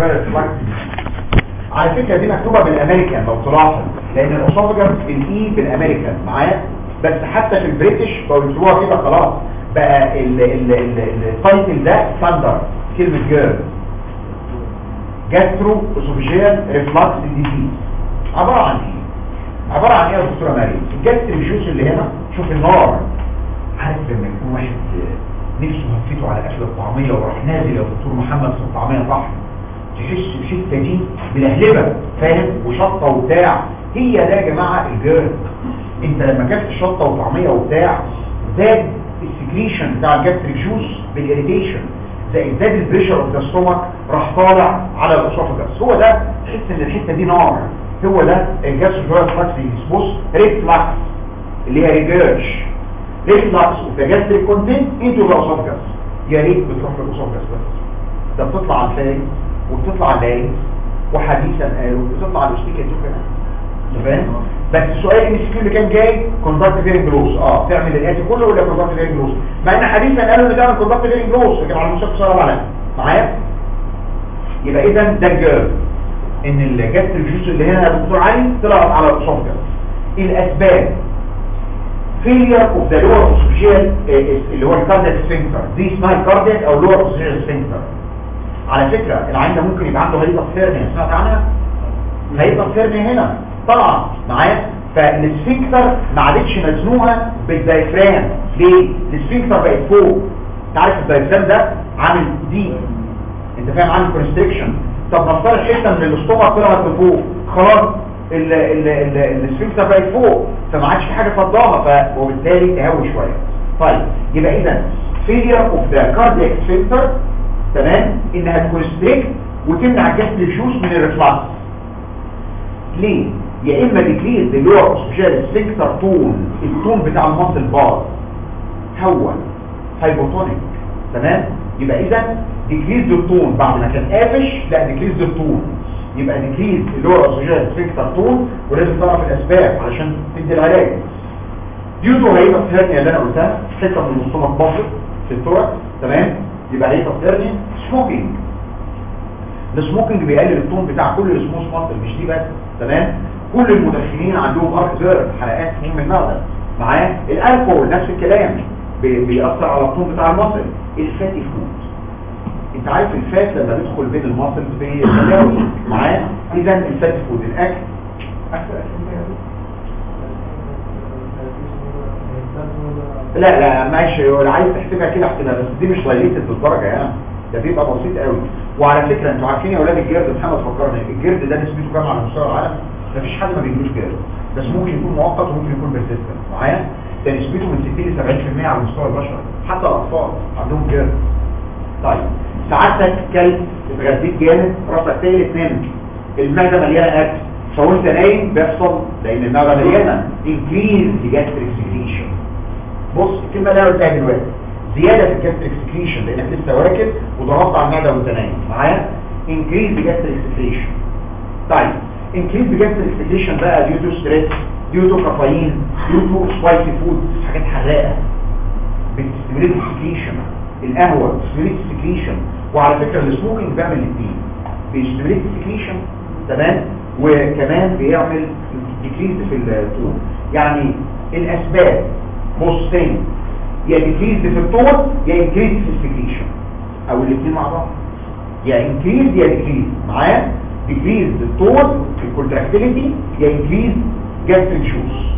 ريفلاكس على فكرة دي مكتوبة بالامريكان لو تلاحظ لان الاسوفجر بالاي بالامريكان معايا بس حتى في البريتش بقوا يكتبوها كده خلاص بقى ال- ال- ال- ال- التايتل ده ستاندرد كلمة جيرل جاسترو اسوفيجيال ريفلاكس ديزيز عبارة عن ايه عبارة عن ايه يا دكتورة مريم الجاستريجوس اللي هنا شوف النار عارف لما يكون واحد نفسه هفته على اكل الطعمية وراح نازل يا دكتور محمد في الطعمية صح تحس بشدة دي بلهلبة فاهم وشطة وبتاع هي ده يا جماعة الجيرل انت لما كلت شطة وطعمية وبتاع زاد السكريشن بتاع الجاستريك جوس بالاريتيشن زائد زاد البريشر اوف ذا ستومك راح طالع على الاسوفاجس هو ده تحس ان الحته دي نار هو ده الجاستريك فلاكس بص ريفلاكس اللي هي ريجيرش ريفلاكس اوف ذا جاستريك كونتنت انتو ذا اسوفاجس يا ريت بتروح للاسوفاجس بس ده بتطلع على الفاي وبتطلع على اللاي وحديثا قالوا بتطلع على الاستيكا دي كمان أنت فاهم بس السؤال ام سي كيو اللي كان جاي كوندكت فيرنج جلوس اه تعمل الاتي كله ولا كوندكت فيرنج جلوس مع ان حديثا قالوا ان تعمل كوندكت فيرنج جلوس لكن على المستوى صار على معايا يبقى اذا ده الجيرل ان الجاست الجوس اللي هنا يا دكتور علي طلعت على الاسوفجر الاسباب failure of the lower esophageal آه، اللي هو الكاردياك سفنكتر دي اسمها الكاردياك او lower esophageal sphincter على فكرة العين ده ممكن يبقى عنده هيبة فيرنيا سمعت عنها هيبة فيرنيا هنا طبعا معايا فالسفنكتر ما عادتش مزنوقه بالدايفرام ليه السفنكتر بقت فوق انت عارف الدايفرام ده عامل دي انت فاهم عامل كونستريكشن طب نفترض حته من الاستومك طلعت لفوق خلاص ال- ال- ال- السفنكتر بقت فوق فما عادش في حاجه فضاها ف وبالتالي تهوي شويه طيب يبقى اذا failure of the cardiac sphincter تمام انها تكونستريكت وتمنع الجسم الجوس من الرفلاكس ليه يا اما ديكريز اللي هو اسوشيال سفنكتر تون التون بتاع المصل بار هو هايبوتونيك تمام يبقى اذا ديكريز التون بعد ما كان قافش لا ديكريز التون يبقى ديكريز اللي هو اسوشيال سفنكتر تون ولازم تعرف الاسباب علشان تدي العلاج ديوتو هيبقى هيرنيا اللي انا قلتها حته من الاستومك باظت في التورك تمام يبقى هيبقى هيرنيا سموكينج السموكينج بيقلل التون بتاع كل السموث ماسل مش دي بس تمام كل المدخنين عندهم ارك زيرف حلقات فيهم المعده معايا الالكول نفس الكلام بي- بيأثر على التون بتاع الماسل الفاتي فود انت عارف الفات لما بيدخل بين الماسل بيخليها معايا اذا الفاتي فود الاكل اكل لا لا ماشي لو عايز تحسبها كده احسبها بس دي مش دايليتد بالدرجه يعني ده بيبقى بسيط قوي وعلى فكره انتوا عارفين يا اولاد الجرد محمد فكرني الجرد ده نسبته كام على مستوى العالم مفيش حد ما بيجيلوش جرد بس ممكن يكون مؤقت وممكن يكون بيرسيستنت معايا ده نسبته من 60 ل 70% على مستوى البشر حتى الاطفال عندهم جرد طيب سعادتك كلب اتغديت جامد راسك تقلت نمت المعده مليانه اكل فوانت نايم بيحصل لان المعده مليانه انكريز جاستريك سكريشن بص الكلمه اللي انا قلتها دلوقتي زياده في الجاستريك سكريشن لانك لسه واكل وضغطت على المعده وانت نايم معايا انكريز جاستريك سكريشن طيب انكريز جاستريك سكريشن بقى ديو تو ستريس ديو تو كافيين ديو تو سبايسي فود حاجات حراقه بتستمريت السكريشن القهوه بتستمريت السكريشن وعلى فكره السموكينج بيعمل الاثنين بيستمريت السكريشن تمام وكمان بيعمل ديكريز في التون يعني الاسباب بص تاني يا ديكريز في التون يا انكريز في السكريشن او الاثنين مع بعض يا انكريز يا ديكريز معايا ديكريز التون في الكونتراكتيليتي يا انكريز جاستريك جوس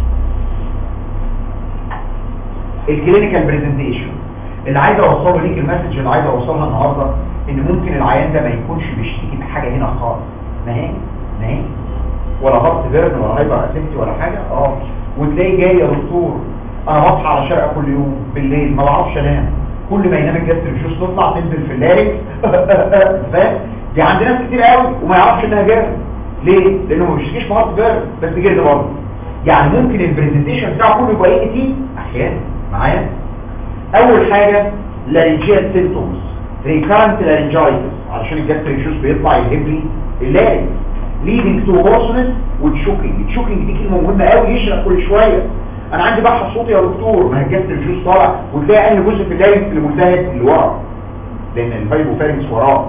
الكلينيكال برزنتيشن اللي عايز اوصله ليك المسج اللي عايز اوصلها النهارده ان ممكن العيان ده ما يكونش بيشتكي بحاجه هنا خالص نهائي نهائي ولا هارت بيرن ولا هايبر اسيتي ولا حاجه اه وتلاقي جاي يا دكتور انا بصحى على شرقه كل يوم بالليل ما بعرفش انام كل ما ينام الجسر الجوز تطلع تنزل في اللارك فاهم دي عند ناس كتير قوي وما يعرفش انها جرد ليه لانه ما بيشتكيش في هارت بيرن بس جرد برضه يعني ممكن البرزنتيشن بتاعه كله يبقى ايه تي احيانا معايا اول حاجه لارنجيال سيمبتومز ريكارنت لارنجايتس علشان الجسر الجوز بيطلع يهب لي اللارنج leading to hoarseness وتشوكينج التشوكينج دي كلمه مهمه قوي يشرق كل شويه انا عندي بحث صوتي يا دكتور ما هي الجسر الجوز طالع وتلاقي انهي جزء في اللارنج اللي ملتهب اللي ورا لان الفايبو فارنكس وراه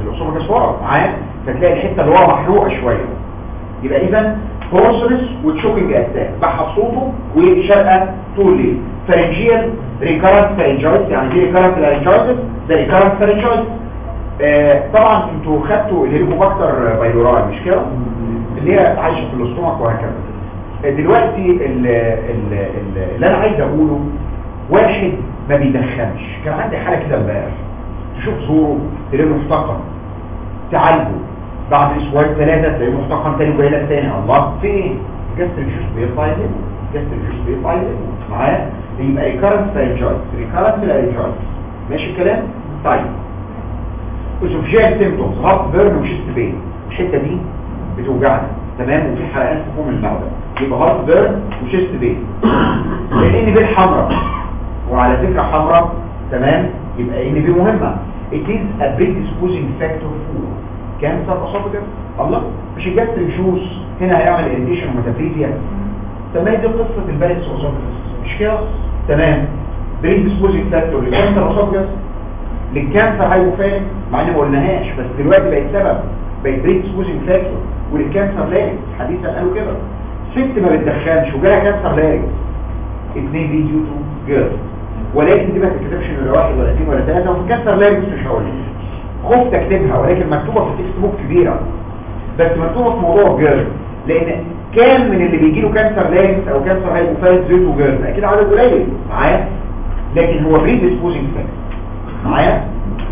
الاسوفجس ورا معايا فتلاقي الحته اللي ورا محروقه شويه يبقى اذا هورسلس وتشوكينج اتاك بحث صوته وشرقه طول ليل فرنجيال ريكارنت فرنجايتس يعني دي ريكارنت فرنجايتس ده ريكارنت فرنجايتس آه طبعا انتوا خدتوا الهيليكوباكتر بايلوراي مش كده اللي هي عايشه في الاستومك وهكذا آه دلوقتي ال ال ال اللي انا عايز اقوله واحد ما بيدخنش كان عندي حاله كده امبارح تشوف زوره تلاقيه محتقن تعالجه بعد اسبوعين ثلاثه تلاقيه محتقن تاني وجاي لك تاني الله في ايه؟ جست الجوش بيطلع يلمه جست الجوش بيطلع يلمه معايا يبقى ريكارنت فرنجايتس ريكارنت فرنجايتس ماشي الكلام؟ طيب اسوفجيال سيمبتومز هارت بيرن وشيست بين الحته دي بتوجعنا تمام وفي حرقان في فم المعده يبقى هارت بيرن وشيست بين لان بين حمراء وعلى فكره حمراء تمام يبقى ان بي مهمه it is a predisposing factor for cancer esophagus الله مش الجاستريك جوس هنا هيعمل irritation وميتافيزيا تمام دي قصه البالانس esophagus مش كده تمام predisposing factor للكانسر esophagus للكانسر هايبوفانيك مع ان ما قلناهاش بس دلوقتي بقت سبب بقت بريدسبوزنج فاكتور وللكانسر لارنج حديثا قالوا كده ست ما بتدخنش وجالها كانسر لارنج اثنين دي ديو تو جيرل ولكن دي ما تتكتبش ولا واحد ولا اثنين ولا ثلاثه وفي كانسر لارنج مش هقول خفت اكتبها ولكن مكتوبه في تكست بوك كبيره بس مكتوبه في موضوع جيرل لان كام من اللي بيجي له كانسر لارنج او كانسر هايبوفانيك زيت وجيرل اكيد عدد قليل معايا لكن هو بريدسبوزنج فاكتور معايا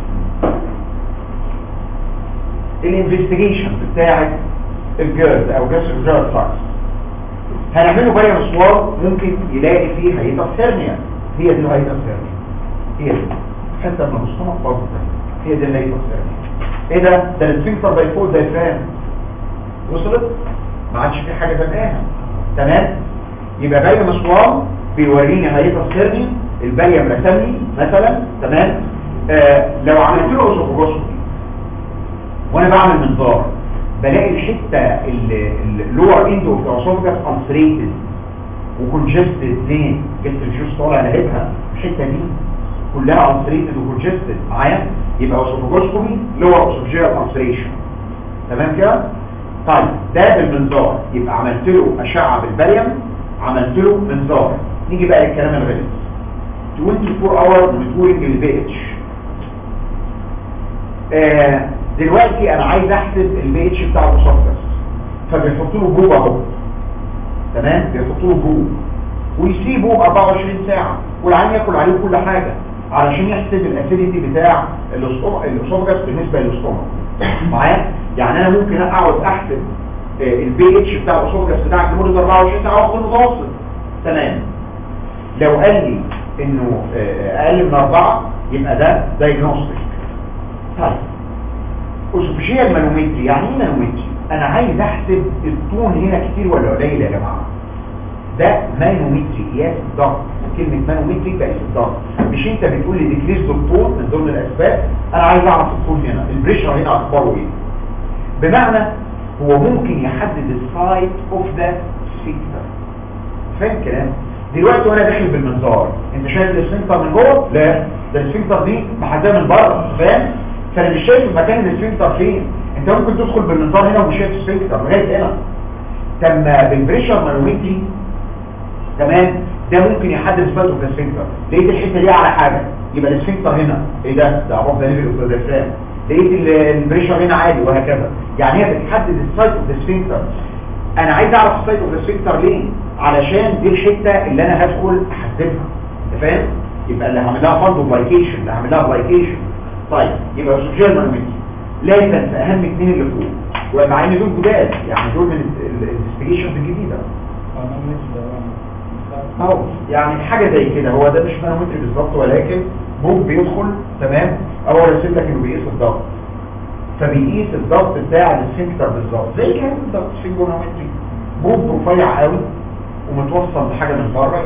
الانفستيجيشن بتاعت الجيرز او جسر الجيرز فاكس هنعمله بقى مسوار ممكن يلاقي فيه هيتوثيرميا هي دي الهيتوثيرميا هي دي حتى من الاسطمك برضه هي دي الهيتوثيرميا ايه ده ده السفنكتر بايفول ده فاهم وصلت ما عادش في حاجه تمام تمام يبقى باقي مسوار بيوريني هيتوثيرميا الباليه مرسمني مثلا تمام آه لو عملت له اسوفوجوسكوبي وانا بعمل منظار بلاقي الحته اللور اند اوف ذا اسوفجس انسريتد وكونجستد زين جبت الجوز طالع لقيتها الحته دي كلها انسريتد وكونجستد معايا يبقى اسوفوجوسكوبي لور اسوفجيال انسريشن تمام كده طيب ده بالمنظار يبقى عملت له اشعه بالبريم عملت له منظار نيجي بقى للكلام الغلط 24 اور مونيتورنج البي اتش آه دلوقتي انا عايز احسب البي اتش بتاع الاسوفجس فبيحطوا له جوه اهو تمام بيحطوا له جوه ويسيبه 24 ساعه والعين ياكل عليه كل حاجه علشان يحسب الاسيديتي بتاع الاسوفجس بالنسبه للاستومك معايا يعني انا ممكن اقعد احسب البي اتش بتاع الاسوفجس بتاعك لمده 24 ساعه واخد المتوسط تمام لو قال لي انه اقل من اربعة يبقى ده دايجنوستيك طيب اسوفيجيال مانومتري يعني ايه مانومتري انا عايز احسب الطون هنا كتير ولا قليل يا جماعه ده مانومتري قياس الضغط كلمه مانومتري بقيس الضغط مش انت بتقول لي ديكريس الطون من ضمن الاسباب انا عايز اعرف الطون هنا البريشر هنا اخباره ايه بمعنى هو ممكن يحدد السايت اوف ذا سفنكتر فاهم كلام دلوقتي وانا داخل بالمنظار انت شايف السفنكتر من جوه لا ده السفنكتر دي محدده من بره فاهم فانا مش شايف مكان السفنكتر فين انت ممكن تدخل بالمنظار هنا ومش شايف السفنكتر لغايه هنا تم بالبريشر مانومتري تمام ده ممكن يحدد سباته في السفنكتر لقيت الحته دي على حاجه يبقى السفنكتر هنا ايه ده ده عباره ده ليفل اوف الديافرام لقيت البريشر هنا عالي وهكذا يعني هي بتحدد السايت اوف السفنكتر انا عايز اعرف السايت اوف السفنكتر ليه علشان دي الحته اللي انا هدخل احددها انت فاهم يبقى اللي هعمل لها فاندو بلايكيشن اللي هعمل لها بلايكيشن طيب يبقى سوشيال مانومتري لا تنسى اهم اثنين اللي فوق ومع ان دول جداد يعني دول من الانفستيجيشنز الجديده اهو يعني حاجه زي كده هو ده مش مانومتري بالظبط ولكن بوب بيدخل تمام اول رسم لك انه بيقيس الضغط فبيقيس الضغط بتاع السفنكتر بالظبط زي كده بالظبط سفنجونومتري بوب رفيع قوي ومتوصل بحاجه من بره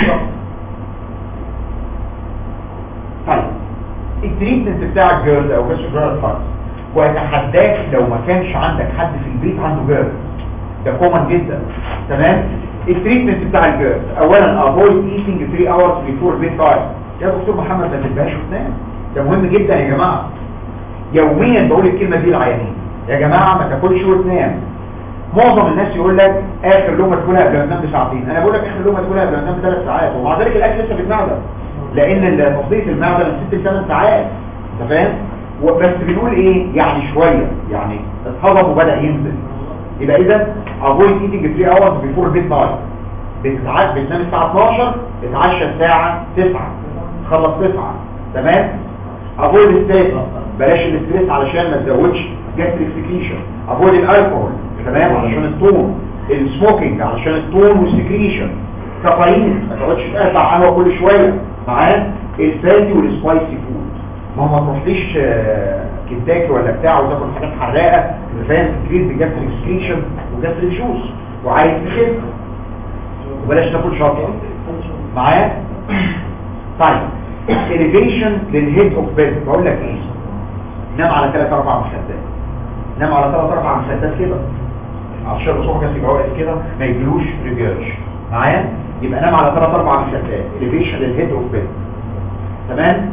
طيب التريتمنت بتاع الجيرد او بس جيرد فاكس واتحداك لو ما كانش عندك حد في البيت عنده جيرد ده كومن جدا تمام التريتمنت بتاع الجيرد اولا avoid eating 3 hours before bed time يا دكتور محمد ما تبقاش وتنام ده مهم جدا يا جماعه يوميا بقول الكلمه دي للعيانين يا جماعه ما تاكلش وتنام معظم الناس يقول لك اخر لقمه تاكلها قبل ما تنام بساعتين انا بقول لك اخر لقمه تاكلها قبل ما تنام بثلاث ساعات ومع ذلك الاكل لسه في المعده لان تصديق المعده من ست لثمان ساعات انت فاهم بس بنقول ايه يعني شويه يعني اتهضم وبدا ينزل يبقى اذا avoid eating 3 hours before bed time بتتعاد بتنام الساعه 12 اتعشى الساعه 9 خلص 9 تمام avoid الستريس بلاش الاستريس علشان ما تزودش gastric secretion avoid الالكحول تمام علشان الطون السموكينج علشان الطون والسكريشن كافيين ما تقعدش تقطع قهوه كل شويه معاه الفاتي والسبايسي فود ما هو ما تروحليش كنتاكي ولا بتاع وتاكل حاجات حراقه فاهم تكريز بجاستريك سكريشن وجاستريك جوس وعايز تخف وبلاش تاكل شطه معايا طيب elevation للهيد اوف بيد بقول لك ايه نام على 3 4 مخدات نام على 3 4 مخدات كده عشان صوتك يبقى واقف كده ما يجيلوش ريجيرش معايا يبقى نام على 3 4 مخدات elevation للهيد اوف بيد تمام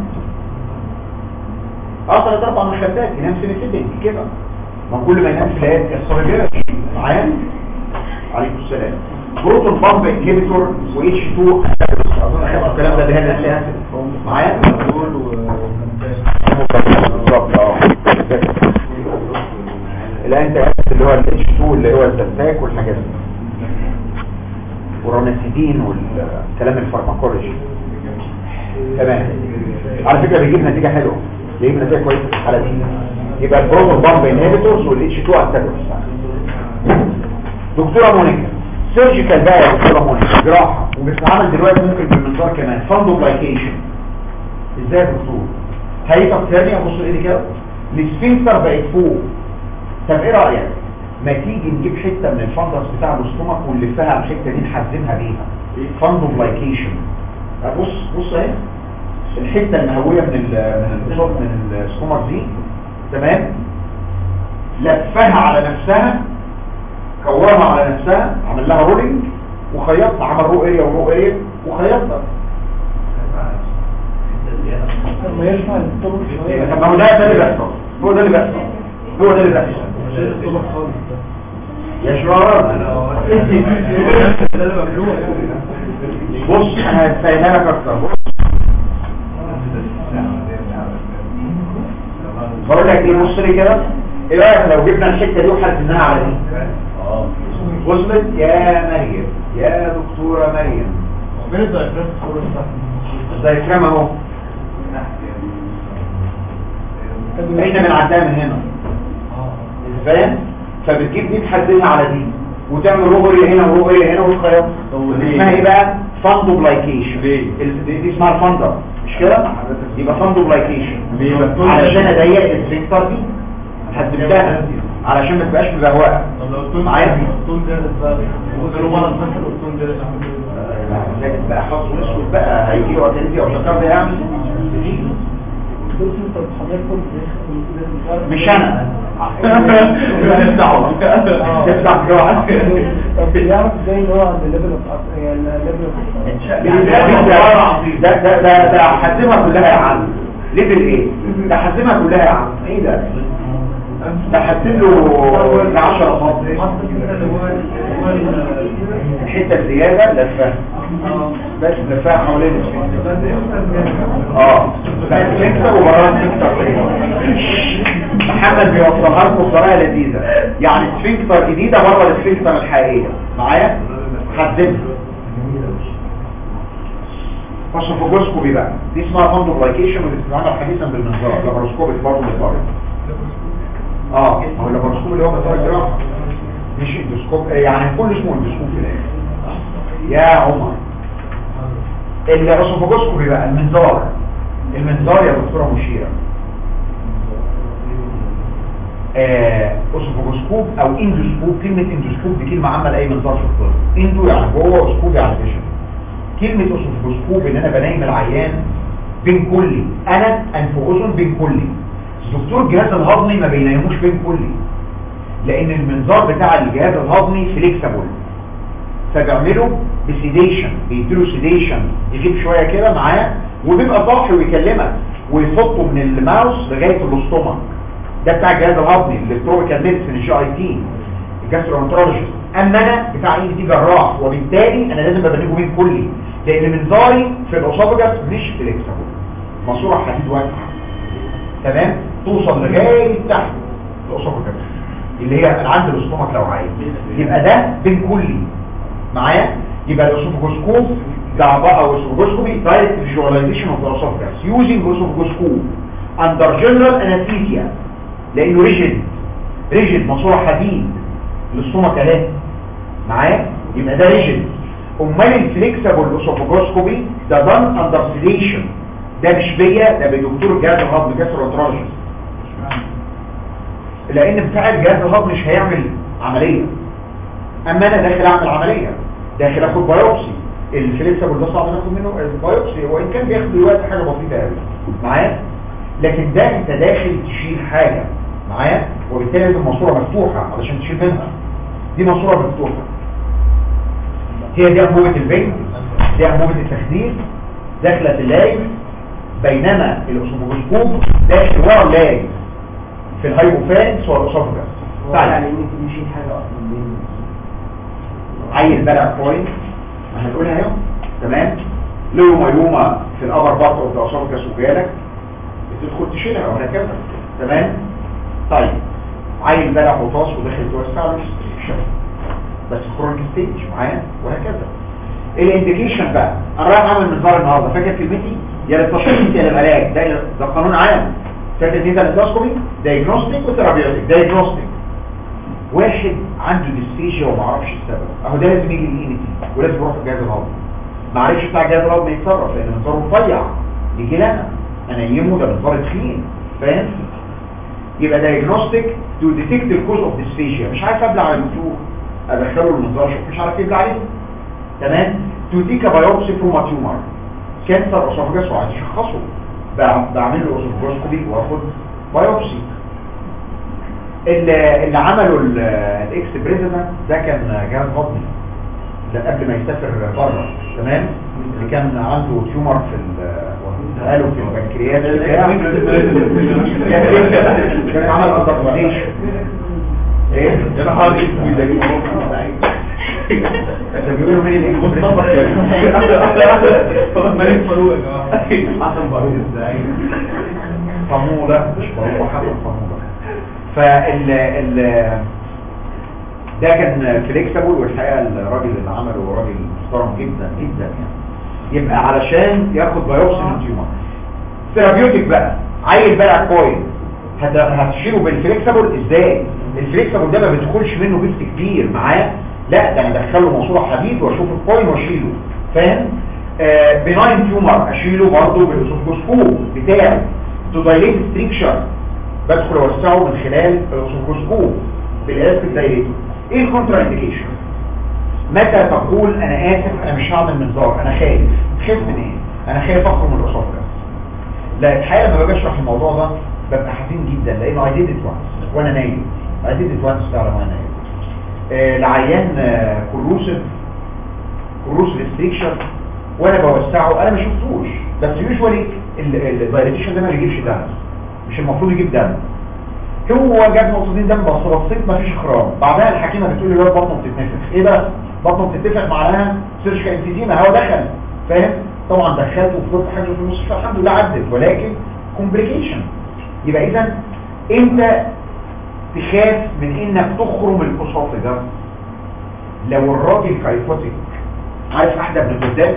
اه 3 4 مخدات ينام سنه سيتنج كده ما كل ما ينام فلات يحصل ريجيرش معايا عليكم السلام بروتون بامب انهبيتور و اتش 2 اظن اخر الكلام ده اللي هي الاساس معايا بالظبط اه الانت اللي هو الاتش 2 اللي هو التساك والحاجات دي والروناسيدين والكلام الفارماكولوجي تمام على فكره بيجيب نتيجه حلوه بيجيب نتيجه كويسه في الحاله دي يبقى البروتون بامب انهبيتورز والاتش 2 انتاجونست دكتوره مونيكا سيرجيكال بقى يا دكتوره مونيكا جراحه وبتتعمل دلوقتي ممكن بالمنظار كمان فاندوبلايكيشن ازاي يا دكتور هيطب ثاني ابص ايدي كده السفنكتر بقت فوق طب ايه رايك ما تيجي نجيب حته من الفندس بتاع الاستومك ونلفها على الحته دي نحزمها بيها فاندوبلايكيشن بص بص اهي الحته المهويه من ال من ال من الاستومك دي تمام لفها على نفسها كورها على نفسها عمل لها رولينج وخيطها عمل رو اريا ورو اريا وخيطها ما يرفع الطرق شوية طب ما هو ده ده اللي بيحصل هو ده اللي بيحصل هو ده اللي بيحصل يا شرارة بص انا هتفهمها لك اكتر بص بقول لك ايه بص لي كده ايه رايك لو جبنا الحته دي وحزناها على دي وصلت يا مريم يا دكتوره مريم فين الدايفرام الدايفرام اهو احنا بنعدها من هنا فاهم فبتجيب دي تحددها على دي وتعمل روبري هنا وروبري هنا وتخيط اسمها ايه بقى فاندوبلايكيشن ليه؟ ال- دي, دي اسمها الفندر مش كده يبقى فاندوبلايكيشن ليه بقى؟ علشان اضيق السنتر دي حددتها علشان ما تبقاش مبهوقه طب لو التون معايا؟ التون جالس بقى وقالوا مرض مثلا والتون جالس لكن بقى حظ اسود بقى هيجي وقت انت او شكر ده يعمل مش انا تفتح تفتح جوه طب بيعرف ازاي ان هو عند الليفل اوف يعني الليفل ده ده ده ده حزمها كلها يا عم ليفل ايه ده حزمها كلها يا عم ايه ده ده حزم له 10 سم الحته الزياده لفها بس لفها حوالين السفنكتر. اه بس السفنكتر وبراها السفنكتر محمد بيوصلها لكم بطريقه لذيذه يعني السفنكتر جديده بره السفنكتر الحقيقيه معايا حددها فاسوفوجوسكوبي بقى دي اسمها فاندوبلايكيشن ودي بتتعمل حديثا بالمنظار لاباروسكوبي برضه بالبره اه هو اللاباروسكوب اللي هو بتاع الجراحه مش اندوسكوب يعني كل اسمه اندوسكوب في الاخر يا عمر الاسوفوجوسكوبي بقى المنظار المنظار يا دكتوره مشيره آه، اسوفوجوسكوب او اندوسكوب كلمه اندوسكوب دي كلمه عامه لاي منظار في الطب اندو يعني جوه وسكوب يعني فيشن كلمه اسوفوجوسكوب ان انا بنيم العيان بين كلي انا انف اذن بين كلي دكتور الجهاز الهضمي ما بينيموش بين كلي لان المنظار بتاع الجهاز الهضمي فليكسبل فبيعمله بسيديشن بيديله سيديشن يجيب شويه كده معاه وبيبقى صاحي ويكلمك ويحطه من الماوس لغايه الاستومك ده بتاع الجهاز الهضمي الالكتروميكال ميديسن الجي اي تي الجاسترونترولوجيست اما انا بتاع اي دي جراح وبالتالي انا لازم ابقى بين كلي لان منظاري في الاسوفجاس مش فليكسبل ماسوره حديد واسعه تمام توصل لغايه تحت الاسوفجاس اللي هي عند الاستومك لو عايز يبقى ده بين كلي معايا يبقى الاسوفجوسكوب ده عباره او اسوفجوسكوبي دايركت فيجواليزيشن اوف ذا اسوفجاس يوزنج اسوفجوسكوب اندر جنرال انستيزيا لانه ريجيد ريجيد ماسوره حديد الاستومك اهي معايا يبقى ده ريجيد امال الفليكسبل اسوفجوسكوبي ده دان اندر سيديشن ده مش بيا ده بدكتور الجهاز الهضمي جاسترونترولوجيست لان بتاع الجهاز الهضمي مش هيعمل عمليه اما انا داخل اعمل عمليه داخل اخد بايوبسي الفليكسبل ده صعب ناخد منه البايوبسي وان كان بياخد دلوقتي حاجه بسيطه قوي معايا لكن ده انت داخل تشيل حاجه معايا وبالتالي لازم ماسوره مفتوحه علشان تشيل منها دي ماسوره مفتوحه هي دي انبوبه البنك دي انبوبه التخدير داخله اللايف بينما الاسوفوسكوب داخل ورا اللايف في الهايبوفانس والاسوفجاس يعني ان انت تشيل حاجه اصلا من عيل بلع بوينت ما هنقولها اهو تمام له ميومه في الابر بارت اوف ذا اسوفجاس وجالك بتدخل تشيلها وهكذا تمام طيب عيل بلع بطاس وداخل توسع له ريستريكشن بس كرونيك ستيج معايا وهكذا الانديكيشن بقى انا رايح اعمل منظار النهارده فاكر كلمتي يا للتشخيص يا للعلاج ده ده قانون عام فاكر ان ده الاندوسكوبي دايجنوستيك وثيرابيوتيك دايجنوستيك واحد عنده ديسفيجيا وما عرفش السبب اهو ده لازم يجي الاي تي ولازم يروح الجهاز الهضمي ما عرفش بتاع الجهاز الهضمي يتصرف لان منظاره رفيع يجي لنا انيمه ده منظار تخين فاهم يبقى دايجنوستيك تو ديتكت الكوز اوف ديسفيجيا مش عارف ابلع على الدكتور ادخله المنظار شوف مش عارف يبلع عليه تمام تو تيك بايوبسي فروم تيومر كانسر اسوفجاس وعايز يشخصه بع- بعمل له اسوفجوسكوبي واخد بايوبسي اللي, اللي عملوا ال- الاكس بريزيدنت ده كان جهاز هضمي ده قبل ما يسافر بره تمام اللي كان عنده تيومر في ال- قالوا في البنكرياس بتاعه. كان كان عمل انتربريشن ايه يا نهار اسود ده ده بيقولوا مين الاكس ملك فاروق يا جماعه حسن فاروق ازاي صمولة مش بروح حاجة صمولة فال ال ده كان فليكسبل والحقيقة الراجل اللي عمله راجل محترم جدا جدا يعني يبقى علشان ياخد بايوبسي من التيومر ثيرابيوتيك بقى عيل بلع كوين هت- هتشيله بالفليكسبل ازاي الفليكسبل ده ما بيدخلش منه جبس كبير معاه لا ده انا ادخله ماسوره حديد واشوف الكوين واشيله فاهم آه بناين تيومر اشيله برضه بالاسوفوسكوب بتاعي تو دايليت ستريكشر بدخل اوسعه من خلال الاسوفوسكوب بالالاستيك دايليتور ايه الكونترا انديكيشن متى تقول انا اسف انا مش هعمل منظار انا خايف خايف من ايه انا خايف اخرج من الاسوفجاس لا الحقيقه لما باجي اشرح الموضوع ده ببقى حزين جدا لانه اي ديد ات وانس وانا نايم اي ديد ات وانس فعلا وانا نايم آه، العيان كروسيف كروسيف ريستريكشن وانا بوسعه انا ما شفتوش بس يوجوالي الدايركشن ده ما بيجيبش دم مش المفروض يجيب دم هو جاب نقطتين دم بس بصيت مفيش اخراج بعدها الحكيمه بتقول لي الواد بطنه بتتنفخ ايه ده بطنه بتتفق معناها سيرشكال انفيزيما هو دخل فاهم طبعا دخلته وفضلت حاجه في المستشفى الحمد لله عدت ولكن كومبليكيشن يبقى اذا انت تخاف من انك تخرم الاسوفجاس لو الراجل كايفوتيك عارف احدى ابن جداد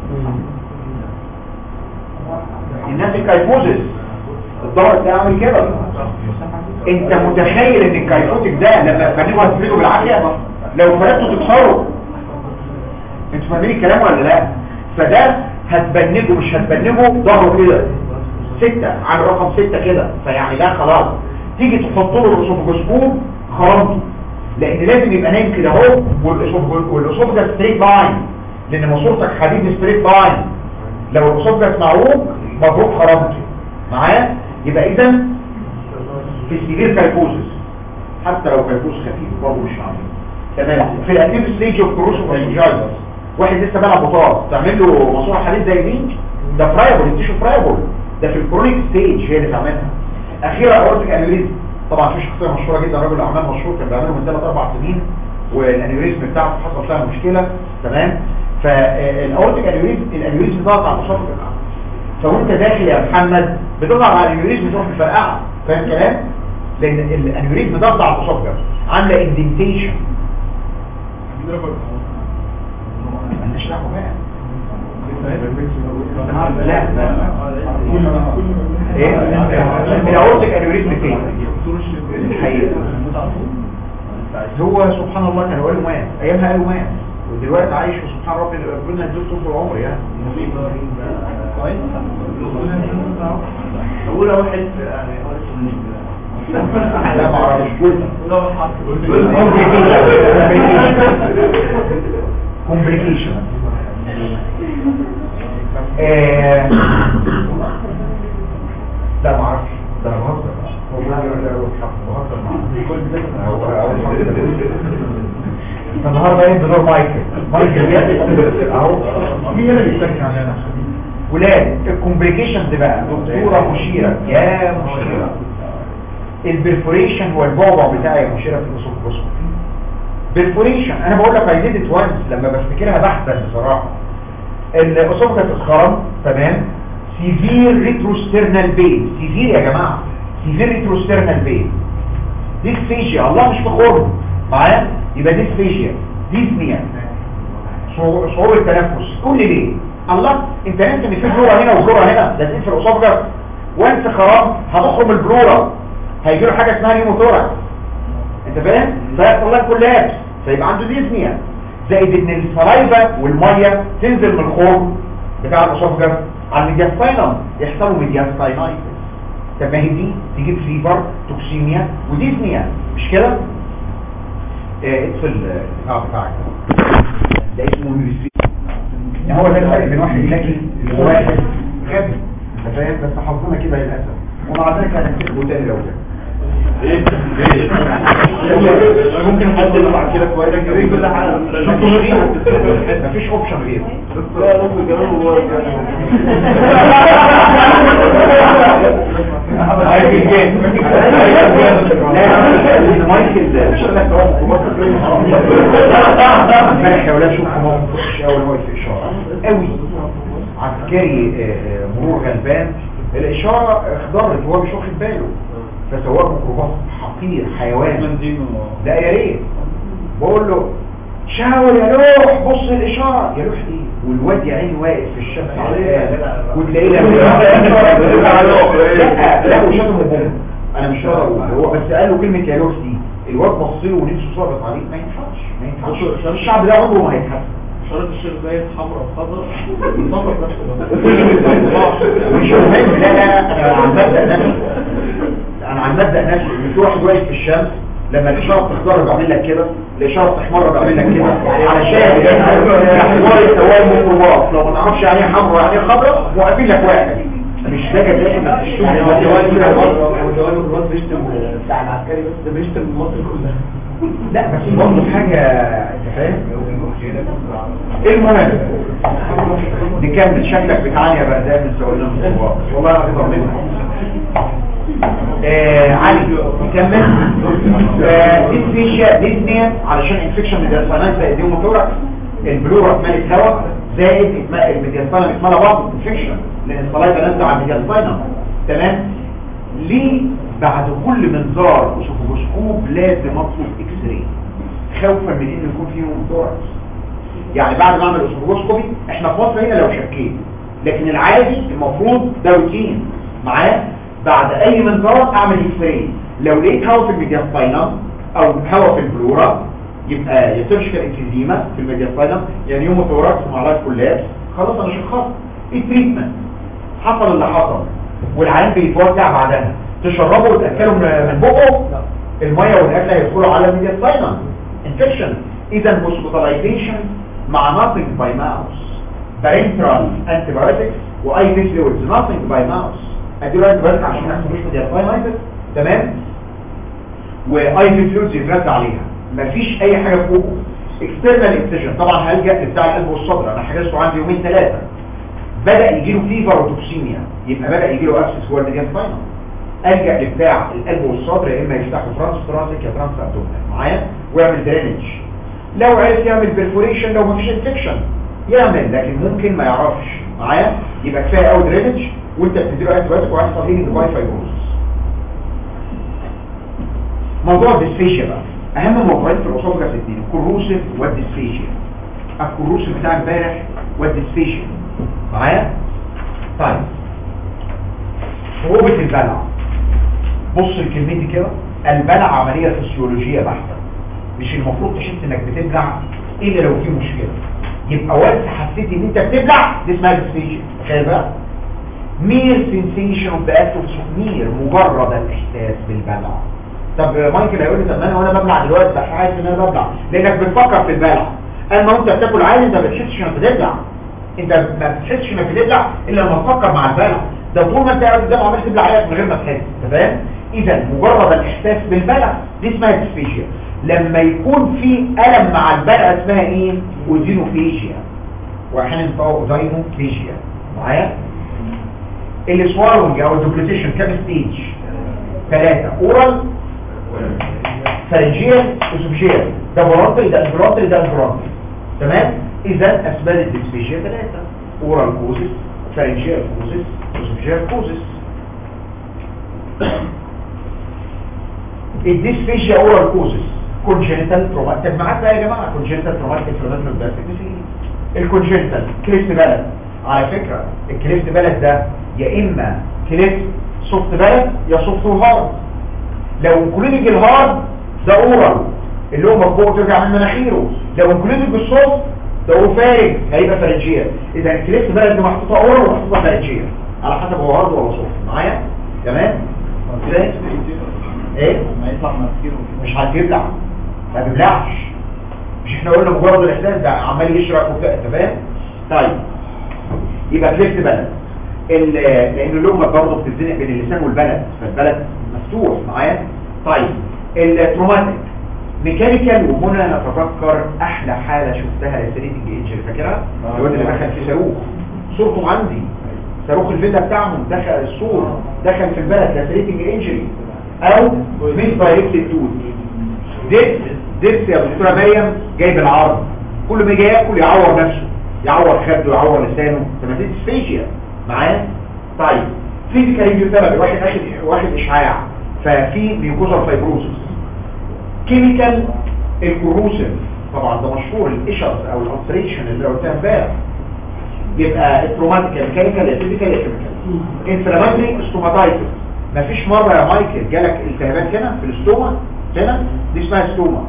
الناس الكايفوزس الظهر ده عامل كده انت متخيل ان الكايفوتيك ده لما تفنيه هتفرده بالعافيه لو فردته تكسره انتوا فاهمين الكلام ولا لا فده هتبنجه مش هتبنجه ظهره كده ستة على رقم ستة كده فيعني ده خلاص تيجي تحط له الاسوفجوسكوب خرمته لان لازم يبقى نايم كده اهو والاسوفجاس ستريت لاين لان ماسورتك حديد ستريت لاين لو الاسوفجاس معروج مبروك خرمته معايا يبقى اذا في سيفير كايفوزس حتى لو كايفوز خفيف برضه مش عامل تمام في الاكتيف ستيج اوف كروسوف رينجايتس واحد لسه بلعب بطاط تعمل له ماسوره حديد زي دي ده فرايبل التيشو فرايبل ده في الكرونيك ستيج هي اللي تعملها اخيرا اورتيك انيوريزم طبعا في شخصيه مشهوره جدا رجل اعمال مشهور كان بيعمله من ثلاث اربع سنين والانيوريزم بتاعته حصل فيها مشكله تمام فالاورتيك انيوريزم الانيوريزم ضغط على الاسوفجس فوانت داخل يا محمد بتضغط على الانيوريزم تروح مفرقعه فاهم الكلام لان الانيوريزم ضغط على الاسوفجس عامله اندنتيشن مالناش دعوه بقى لا ايه الاورتيك انيوريزم فين الحقيقه هو سبحان الله كان قالوا مات ايامها قالوا مات ودلوقتي عايش وسبحان ربي ربنا يديله طول العمر يعني اولى واحد لا ما اعرفش كومبليكيشن لا ما اعرفش ده انا بهزر والله ولا بهزر معاه النهارده ايه بدور مايكل مايكل بيعمل اهو مين اللي بيتكلم عننا ولاد الكومبليكيشنز بقى دكتوره مشيره يا مشيره البرفوريشن هو البعبع بتاعي يا مشيره في الاسوفوسكوبي برفوريشن انا بقول لك اي ديد وانس لما بفتكرها بحزن بصراحه الاسوفجس اتخرم تمام سيفير ريتروسترنال بين سيفير يا جماعه سيفير ريتروسترنال بين ديسفيجيا الله مش بخور معايا يبقى ديسفيجيا ديزنيا صعوبة التنفس قول لي ليه الله انت نمت ان في بلورة هنا وبلورة هنا لازم في الاسوفجس وانت خراب هتخرم البلورة هيجي له حاجة اسمها نيموتوركس انت فاهم فيحصل لك كلابس فيبقى عنده ديزنيا زائد ان السلايفا والميه تنزل من الخوف بتاع الاسوفجس على الميدياستاينم يحصلوا ميدياستاينايتس طب ما هي دي تجيب فيبر توكسيميا وديزنيا مش كده اه اطفي البتاع بتاعك ده اسمه ميوزي يعني هو ده الفرق بين واحد ذكي وواحد غبي انت فاهم بس حظنا كده للاسف ومع ذلك هنكتبه تاني لو ده ايه ايه ممكن حد يطلع كده كويس كل حاجه مفيش اوبشن غيره لا ممكن كمان هو امبارح يا ولاد شوفوا موقف وحش قوي هو في اشاره قوي عسكري آه، آه، مرور غلبان الاشاره اخضرت وهو مش واخد باله فسواق ميكروباص حقير حيوان ده يا ريت بقول له شاور يا لوح بص الاشاره يا لوح ايه والواد يا عيني واقف في الشمس على وتلاقيه لما لا لا وشتمه بوم انا مش هقدر اقول هو بس قال له كلمه يا لوح دي الواد بص له ونفسه صابت عليه ما ينفعش ما ينفعش الشعب ده عمره ما هيتحسن شرط الشيخ زايد حمراء وخضراء يطبق نفسه مش مهم لا لا انا عن مبدا نفسي انا عن مبدا نفسي ان في واحد واقف في الشمس لما الاشاره تخضر بعمل لك كده الاشاره تحمر بعمل لك كده علشان احمر السواد الميكروباص لو ما تعرفش يعني ايه حمراء يعني ايه خضراء واقفين لك واحد مش ده كده انك تشوف بتاع العسكري بس ده بيشتم مصر كلها لا بس برضه حاجه انت فاهم المهم نكمل شكلك بتعاني بقى ده من سؤال الموضوع والله اكبر منك آه علي نكمل آه دي فيشيا ديزنيا علشان انفكشن ميدياساينات زي دي وموتوركس البلورا اتملت هواء زائد اتماء الميدياساينم اتملى بعض انفكشن لان الصلايفه نازله على الميدياساينم تمام ليه بعد كل منظار وسكوب لازم اطلب اكس راي خوفا من ان يكون فيه موتوركس يعني بعد ما اعمل اسبوعسكوبي احنا في مصر هنا لو شكيت لكن العادي المفروض ده روتين معاه بعد اي منظار اعمل اكس راي لو لقيت هواء في الميدياسباينم او هواء في البلورا يبقى يسيرشكال انفيزيما في الميدياسباينم يعني يوم ثوراكس مع لايف كولابس خلاص انا شخصت التريتمنت حصل اللي حصل والعيان بيتوجع بعدها تشربه وتاكله من من بقه الميه والاكل هيدخلوا على الميدياسباينم انفكشن اذا هوسبيتاليزيشن مع nothing by mouse parenteral antibiotics واي في fluids nothing by mouse اديله antibiotics عشان ما يحصلوش ميدياسباينايتس تمام واي في فلويدز يترد عليها مفيش اي حاجه فوقه اكسترنال اكسجن طبعا هلجا لبتاع القلب والصدر انا حجزته عندي يومين ثلاثه بدا يجي له فيفر وتوكسيميا يبقى بدا يجي له ابسس جوه الميدياسباينم الجا لبتاع القلب والصدر يا اما يفتحوا فرانس ترانسك يا فرانس ابدومينال معايا ويعمل درينج لو عرف يعمل بيرفوريشن لو مفيش انفكشن يعمل لكن ممكن ما يعرفش معايا يبقى كفايه قوي درينج وانت بتديله انتبيوتيك وهيحصل هيلينج باي فايبروسس موضوع الديسفيشيا بقى اهم موضوعين في الاسوفجاس الاثنين الكروسيف والديسفيشيا الكروسيف بتاع امبارح والديسفيشيا معايا طيب صعوبة البلع بص لكلمتي كده البلع عملية فسيولوجية بحتة مش المفروض تحس انك بتبلع الا لو في مشكلة يبقى وقت حسيت ان انت بتبلع دي اسمها ديسفيشيا تخيل بقى مير سensation of the act of مير مجرد الاحساس بالبلع طب مايكل هيقول لي طب ما انا وانا ببلع دلوقتي بقى حاسس ان انا ببلع لانك بتفكر في البلع اما وانت بتاكل عادي انت ما بتحسش انك بتبلع انت ما بتحسش انك بتبلع الا لما تفكر مع البلع ده طول ما انت قاعد قدام عمال تبلع عليك من غير ما تحس انت فاهم اذا مجرد الاحساس بالبلع دي اسمها ديسفيجيا لما يكون في الم مع البلع اسمها ايه اودينوفيجيا واحيانا بقى اودينوفيجيا معايا السوارونج او الدوبليتيشن كام ستيج ثلاثة اورال فارنجيال وسوبجيال ده برونتري ده انفرونتري ده انفرونتري تمام اذا اسباب الديسفيجيا ثلاثة اورال كوزس فارنجيال كوزس وسوبجيال كوزس الديسفيجيا اورال كوزس كونجنتال تروماتيك معاك بقى يا جماعه كونجنتال تروماتيك انفلاماتوري بلاستيك الكونجنتال كليفت بلد على فكرة الكليفت بلد ده يا اما كليفت سوفت بلد يا سوفت وهارد لو انكلودج الهارد ده اورال اللي هو مطبوع ترجع من مناخيره لو انكلودج السوفت ده هو فارج هيبقى فارنجيا اذا الكليفت بلد دي محطوطه اورال ومحطوطه فارنجيا على حسب هو هارد ولا سوفت معايا تمام كده ايه ما يطلع مناخيره مش هتبلع ما بيبلعش مش احنا قلنا مجرد الاحساس ده عمال يشرب وبتاع انت فاهم طيب يبقى كليفت بلد ال- لان اللغه برضه بتتزنق بين اللسان والبلد فالبلد مفتوح معايا طيب التروماتيك ميكانيكال وهنا نتذكر احلى حاله شفتها لسريتنج انجل فاكرها الواد اللي دخل في صاروخ صورته عندي صاروخ الفيلا بتاعهم دخل الصور دخل في البلد لسريتنج انجري او مش دايركتد توت دبس دبس يا دكتوره مريم جايب العرض كل ما يجي ياكل يعور نفسه يعور خده يعور لسانه فما فيجيا معايا طيب فيزيكال ريفيو واحد اخد واحد اشعاع ففي ميوكوزال فايبروسس كيميكال الكروسيف طبعا ده مشهور الاشرز او الالتريشن اللي قلتها امبارح يبقى التروماتيكال ميكانيكال يا فيزيكال يا كيميكال انفلاماتري ستوماتايتس مفيش مره يا مايكل جالك التهابات هنا في الاستوما هنا دي اسمها ستوما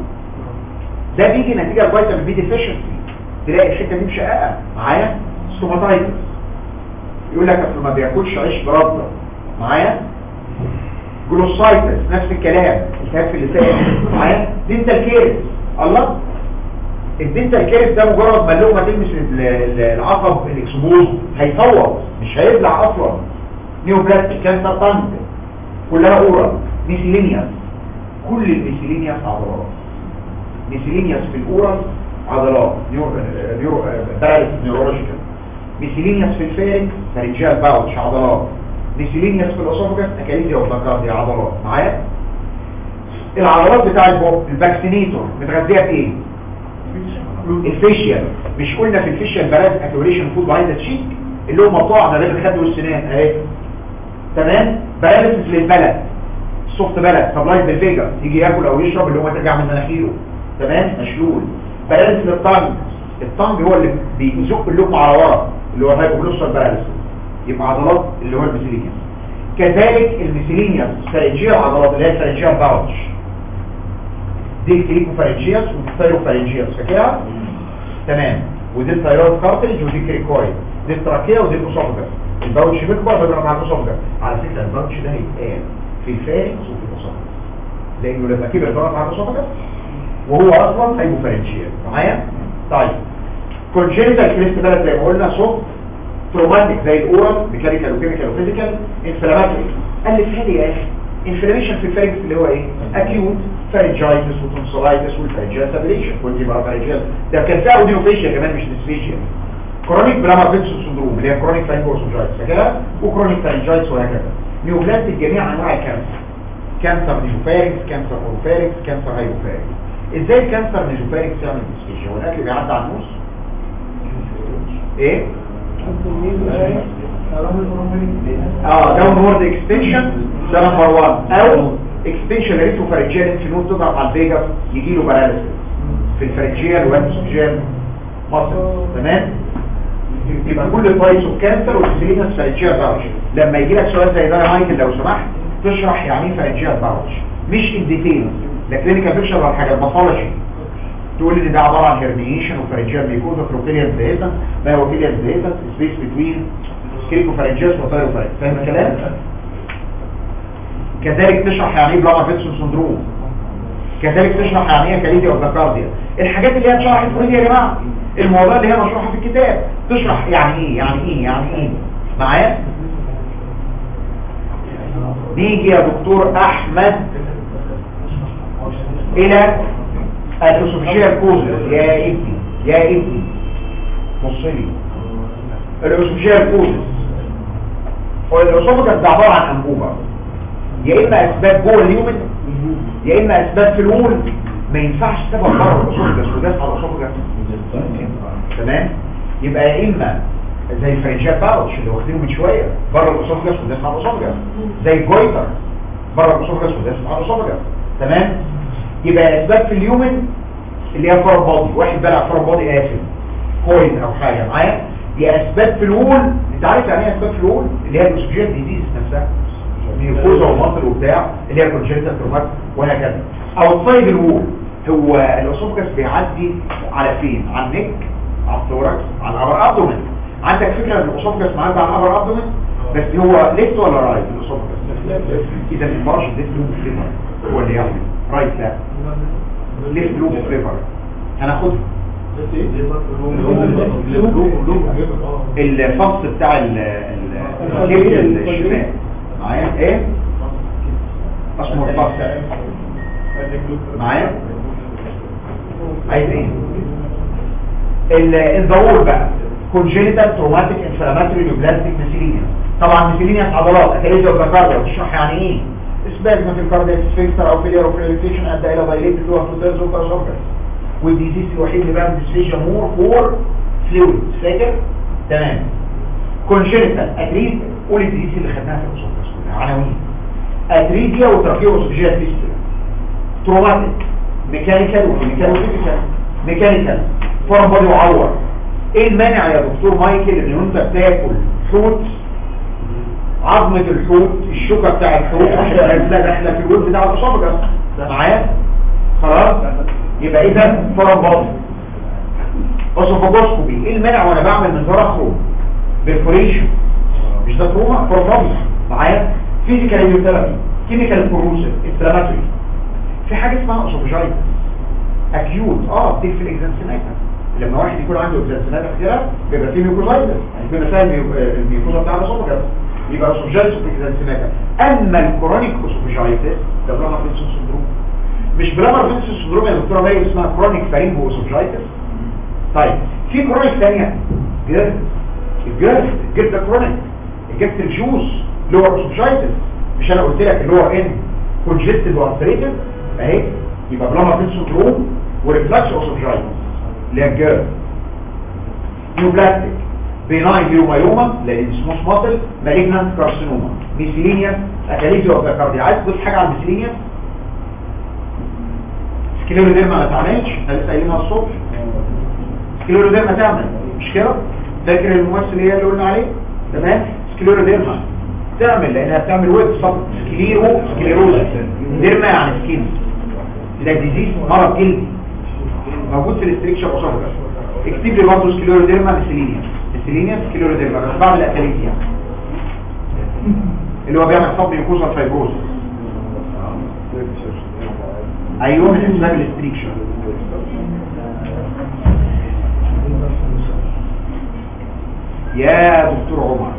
ده بيجي نتيجه الفيتامين بي ديفيشنسي تلاقي الحته دي مشققه معايا ستوماتايتس يقول لك اصل ما بياكلش عيش برده معايا جلوسايتس نفس الكلام التهاب في اللسان معايا دينتال كيرس الله الدينتال كيرس ده مجرد ما اللقمه تلمس ال- ال- العصب الاكسبوز هيصوت مش هيبلع اصلا نيوبلاستيك كانسر طنج كلها اورال ميسيلينياس كل الميسيلينياس عضلات ميسيلينياس في الاورال عضلات نيورو نيورو باراليس نيورولوجيكال ميسيلينياس في الفارنج فارنجيال باوتش عضلات ميسيلينياس في الاسوفجس اكاليزيا وبلاكارديا عضلات معايا العضلات بتاع البوك الفاكسينيتور متغذيه بايه الفيشيال مش قلنا في الفيشيال بلاز اكيوليشن فود بايند تشيك اللي هو مقطوع ما بين الخد والسنان اهي تمام باراليسيس للبلد سوفت بلد سبلايز بالفيجر يجي ياكل او يشرب اللي هو ترجع من مناخيره تمام مشلول باراليسيس للطنج الطنج هو اللي بيزق اللقمه على ورا اللي هو الهايبوجلوسال باراليسيس يبقى عضلات اللي هو الميسيلينيوس كذلك الميسيلينيوس فارنجيال عضلات اللي هي الفارنجيال باوتش دي الكليكو فارنجيوس والثايرو فارنجيوس فاكرها تمام ودي الثايرويد كارتريج ودي الكريكويد دي التراكيه ودي الاسوفجس الباوتش بيكبر بيضرب مع الاسوفجس على فكره الباوتش ده هيتقال في الفارنكس وفي الاسوفجس لانه لما كبر ضرب مع الاسوفجس وهو اصلا هايبوفارنجيال معايا طيب كونجنتال كريست بلد زي ما قلنا سوفت تروماتيك زي الاورال ميكانيكال وكيميكال وفيزيكال انفلاماتوري الفها لي يا اخي انفلاميشن في الفارنكس اللي هو ايه اكيوت فارنجايتس وتونسلايتس والفارنجيال سابريشن كل دي بقى فارنجيال ده كان فيها اوديوفيشيا كمان مش ديسفيشيا كرونيك بلامر بيتسون سندروم اللي هي كرونيك فارنجوسوجايتس فاكرها وكرونيك فارنجايتس وهكذا نيوبلاستيك جميع انواع الكانسر كانسر نيزوفاريكس كانسر اوروفاريكس كانسر هايبوفاريكس ازاي الكانسر نيزوفاريكس يعمل ديسفيشيا والاكل بيعدي على النص ايه اه داون وورد اكستنشن ده نمبر 1 او اكستنشن ريتو فارنجيال في نوت تضغط على الفيجاس يجي له باراليسيس في الفارنجيال والسوجيال مصر تمام يبقى كل تايبس اوف كانسر والسيلينس فارنجيال باوتش لما يجي لك سؤال زي ده يا مايكل لو سمحت تشرح يعني ايه فارنجيال باوتش مش ان ديتيلز لا كلينيكال بيكشر ولا حاجه باثولوجي تقول لي ده عباره عن هيرنيشن وفارنجيال ميكوزا كروكيليان زيتا بايوكيليان زيتا سبيس بتوين سكيليكو فارنجيال وثايروفارنج فاهم الكلام كذلك تشرح يعني ايه بلاما فيتسون سندروم كذلك تشرح يعني ايه كاليديا اوبلاكارديا الحاجات اللي هي اتشرحت في يا جماعه المواضيع اللي هي مشروحه في الكتاب تشرح يعني ايه يعني ايه يعني ايه معايا نيجي يا دكتور احمد الى الاسوفيجيال كوزز يا ابني يا ابني بص لي الاسوفيجيال كوزز والاسوفيجاس ده عباره عن انبوبه يا اما اسباب جوه اليومن يا اما اسباب في الول ما ينفعش سبب بره الاسوفيجاس وداس على الاسوفيجاس تمام يبقى يا اما زي الفرنجات باوتش اللي واخدينه من شويه بره الاسوفيجاس وداس على الاسوفيجاس زي الجويتر بره الاسوفيجاس وداس على الاسوفيجاس تمام يبقى اسباب في اليومن اللي هي فرق بادي واحد بلع فرق بادي قافل كويس او حاجه معايا دي اسباب في الول انت عارف يعني ايه اسباب في الول اللي هي الاسوفيجيال ديزيز نفسها ميوكوزا ومصل وبتاع اللي هي كونجنتال ترومات وهكذا اوتسايد الوول هو الاسوفجس بيعدي على فين على النك على الثوركس على الابر ابدومن عندك فكره ان الاسوفجس معدي على الابر ابدومن بس هو ليفت ولا رايت الاسوفجس اذا المرش ليفت لوب فليفر هو اللي يعمل رايت لا ليفت لوب فليفر هناخدها الفص بتاع ال ال الشمال معايا ايه اسمه الفص معايا عايز ايه الضوء بقى congenital traumatic inflammatory neoplastic miscellaneous طبعا miscellaneous عضلات اتليزيا وبكارديا وتشرح يعني ايه اسبازم في الكاردياك سفنكتر او فيلير اوف ريليكيشن ادى الى دايليتد لوها فلوترز وكارسوفكس والديزيز الوحيد اللي بقى ديسفيجيا مور فور فلويد فاكر تمام كونجنتال اتريد قول الديزيز اللي خدناها في الاسوفكس كلها عناوين اتريديا وتراكيوسوفيجيا فيستولا تروماتيك ميكانيكال وميكانيكال وفيزيكال ميكانيكال فورم بودي وعور ايه المانع يا دكتور مايكل ان انت بتاكل حوت عظمة الحوت الشوكة بتاع الحوت واحدة نازلة داخلة في الوجه بتاع الاسوفجس معايا خلاص يبقى اذا فورم بودي اسوفجوسكوبي ايه المانع وانا بعمل منظار اخرج بالفوريشن مش ده تروما فورم بودي معايا فيزيكال ايوثيرابي كيميكال كوروسيف انفلاماتوري في حاجة اسمها اسوفجايتس اكيوت اه بتقفل اكزانسينايتا لما واحد يكون عنده اكزانسينايتا كتيرة بيبقى فيه ميوكوزايتس يعني بيبقى فيها الميوكوزا بتاع الاسوفجاس يبقى اسوفجايتس واكزانسينايتا اما الكرونيك اسوفجايتس ده بلامر فينسون سندروم مش بلامر فينسون سندروم يا دكتوره ماي اسمها كرونيك فارينجو اسوفجايتس طيب في كرونيك ثانيه جرد الجرد الجرد ده كرونيك الجرد الجوز اللي هو اسوفجايتس مش انا قلت لك اللي هو ان كونجستد وارثريتد اهي يبقى بلامر فينسون سندروم وريفلاكس اسوفجايتس اللي هي الجرد نيوبلاستيك بيناين ليومايوما لان اسمه ماسل مالجنانت كارسينوما ميسيلينيا اتاليزيا اوبلاكارديا عايز تقول حاجه عن ميسيلينيا سكليروديرما ما تعملش احنا لسه قايلينها الصبح سكليروديرما تعمل مش كده فاكر الممثل ايه اللي قلنا عليه تمام سكليروديرما تعمل لانها بتعمل ويب صب سكليرو سكليروزا ديرما يعني سكين ده ديزيز مرض جلدي موجود في الاستريكشر اسوفجاس اكتب لي برضه سكليروديرما ميسيلينيا ميسيلينيا سكليروديرما بس بعد الاتاليزيا اللي هو بيعمل صب يكوزا فايبروز ايوه من اسباب الاستريكشر يا دكتور عمر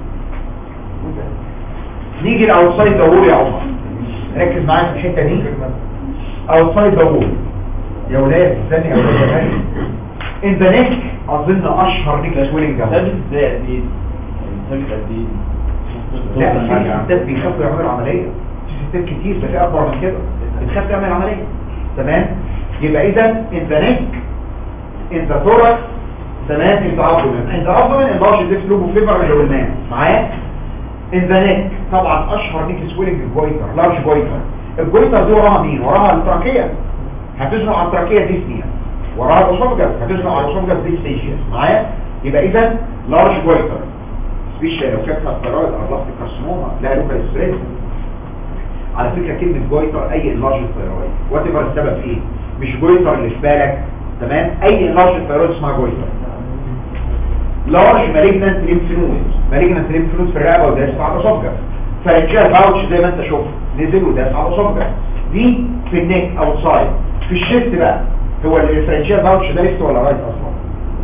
نيجي الاوتسايد دور يا عمر ركز معايا في الحته دي اوتسايد دور يا ولاد استني يا ولاد يا ان ذا نيك اظن اشهر نيك سويلنج ثابت ازاي قد ايه ثابت قد ايه لا في ستات بيخافوا يعملوا عمليه في ستات كتير ده في اكبر من كده بتخاف تعمل عمليه تمام يبقى اذا ان ذا نيك ان ذا ثوركس تمام انت ابدومن انت ابدومن اللارج ديسك لوبو فيبر اللي قلناه معايا ان ذا نيك طبعا اشهر نيك سويلنج الجويتر لارج جويتر الجويتر دي وراها مين وراها التراكيه هتزنق على التراكيه ديسنيا وراها الاسوفجس هتزنق على الاسوفجس ديستيشيس معايا يبقى اذا لارج جويتر سبيشال لو كانت هاسترايد ارلاستيك كارسينوما لا لوكال ستريس على فكره كلمه جويتر اي انلارج ثيرويد وات ايفر السبب ايه مش جويتر اللي في بالك تمام اي انلارج ثيرويد اسمها جويتر لارج مالجنانت ليمف نود مالجنانت ليمف نود في الرقبه وداس على الاسوفجس فرنجال باوتش زي ما انت شفت نزل وداس على الاسوفجس دي في النيك اوتسايد في الشيست بقى هو الفرنجال باوتش ده ليفت ولا رايت اصلا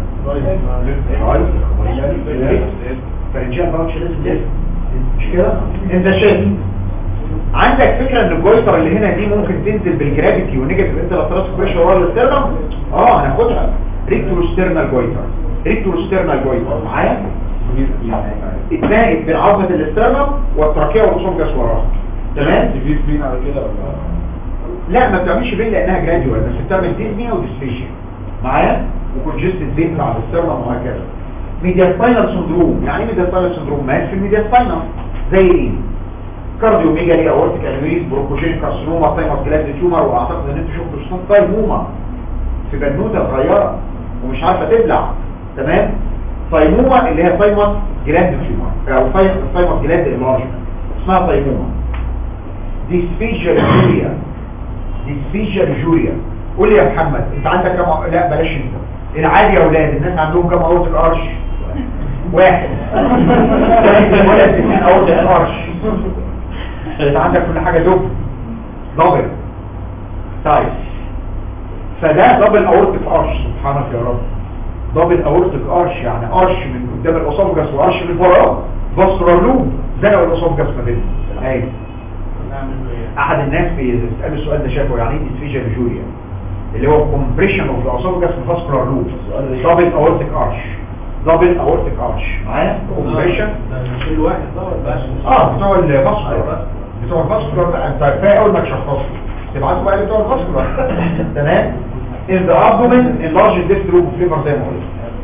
رايت فرنجال باوتش لازم ليفت مش كده انت شايف عندك فكرة ان الجويتر اللي هنا دي ممكن تنزل بالجرافيتي ونيجاتيف انتراتراس بريشر ورا الاسترنم اه هناخدها ريكتروسترنال جويتر ريكتروسترنال جويتر معايا اتنقت بين عظمة الاسترنم والتراكية والاسوفجس وراها تمام في سبين على كده ولا لا ما بتعملش بين لانها جراديوال بس بتعمل ديزنيا وديسفيشيا معايا وكونجستد بين على الاسترنم وهكذا ميدياستاينال سندروم يعني ايه ميدياستاينال سندروم مات في الميدياستاينال زي ايه كارديو ميجالي اورتيك انوريز بروكوجين كارسينوما تايموس جلاند تيومر واعتقد ان انتوا شفتوا صوت تايموما في بنوته صغيره ومش عارفه تبلع تمام تايموما اللي هي تايموس جلاند تيومر او تايموس جلاند انلارجمنت اسمها تايموما ديسفيجيا جوريا ديسفيجيا جوريا قول لي يا محمد انت عندك كم لا بلاش انت العادي يا اولاد الناس عندهم كم اورتيك ارش واحد الولد اثنين اورتيك ارش انت عندك كل حاجة دب دبل طيب فده دبل اورتك ارش سبحانك يا رب دبل اورتك ارش يعني ارش من قدام الاسوفجس وارش من وراه بصر لوب زنقوا الاسوفجس ما بينهم اهي احد الناس بيسال السؤال ده شافه يعني ايه ديسفيجن جوريا اللي هو كومبريشن اوف الاسوفجس فاسكولار لوب دبل اورتك ارش دبل اورتك ارش معايا كومبريشن كل واحد ده ولا اه بتوع الفاسكولار بتوع الفاسكولار بقى انت كفايه اول ما تشخصه تبعته بقى بتوع الفاسكولار تمام in the abdomen enlarged disc loop flavor زي ما قلت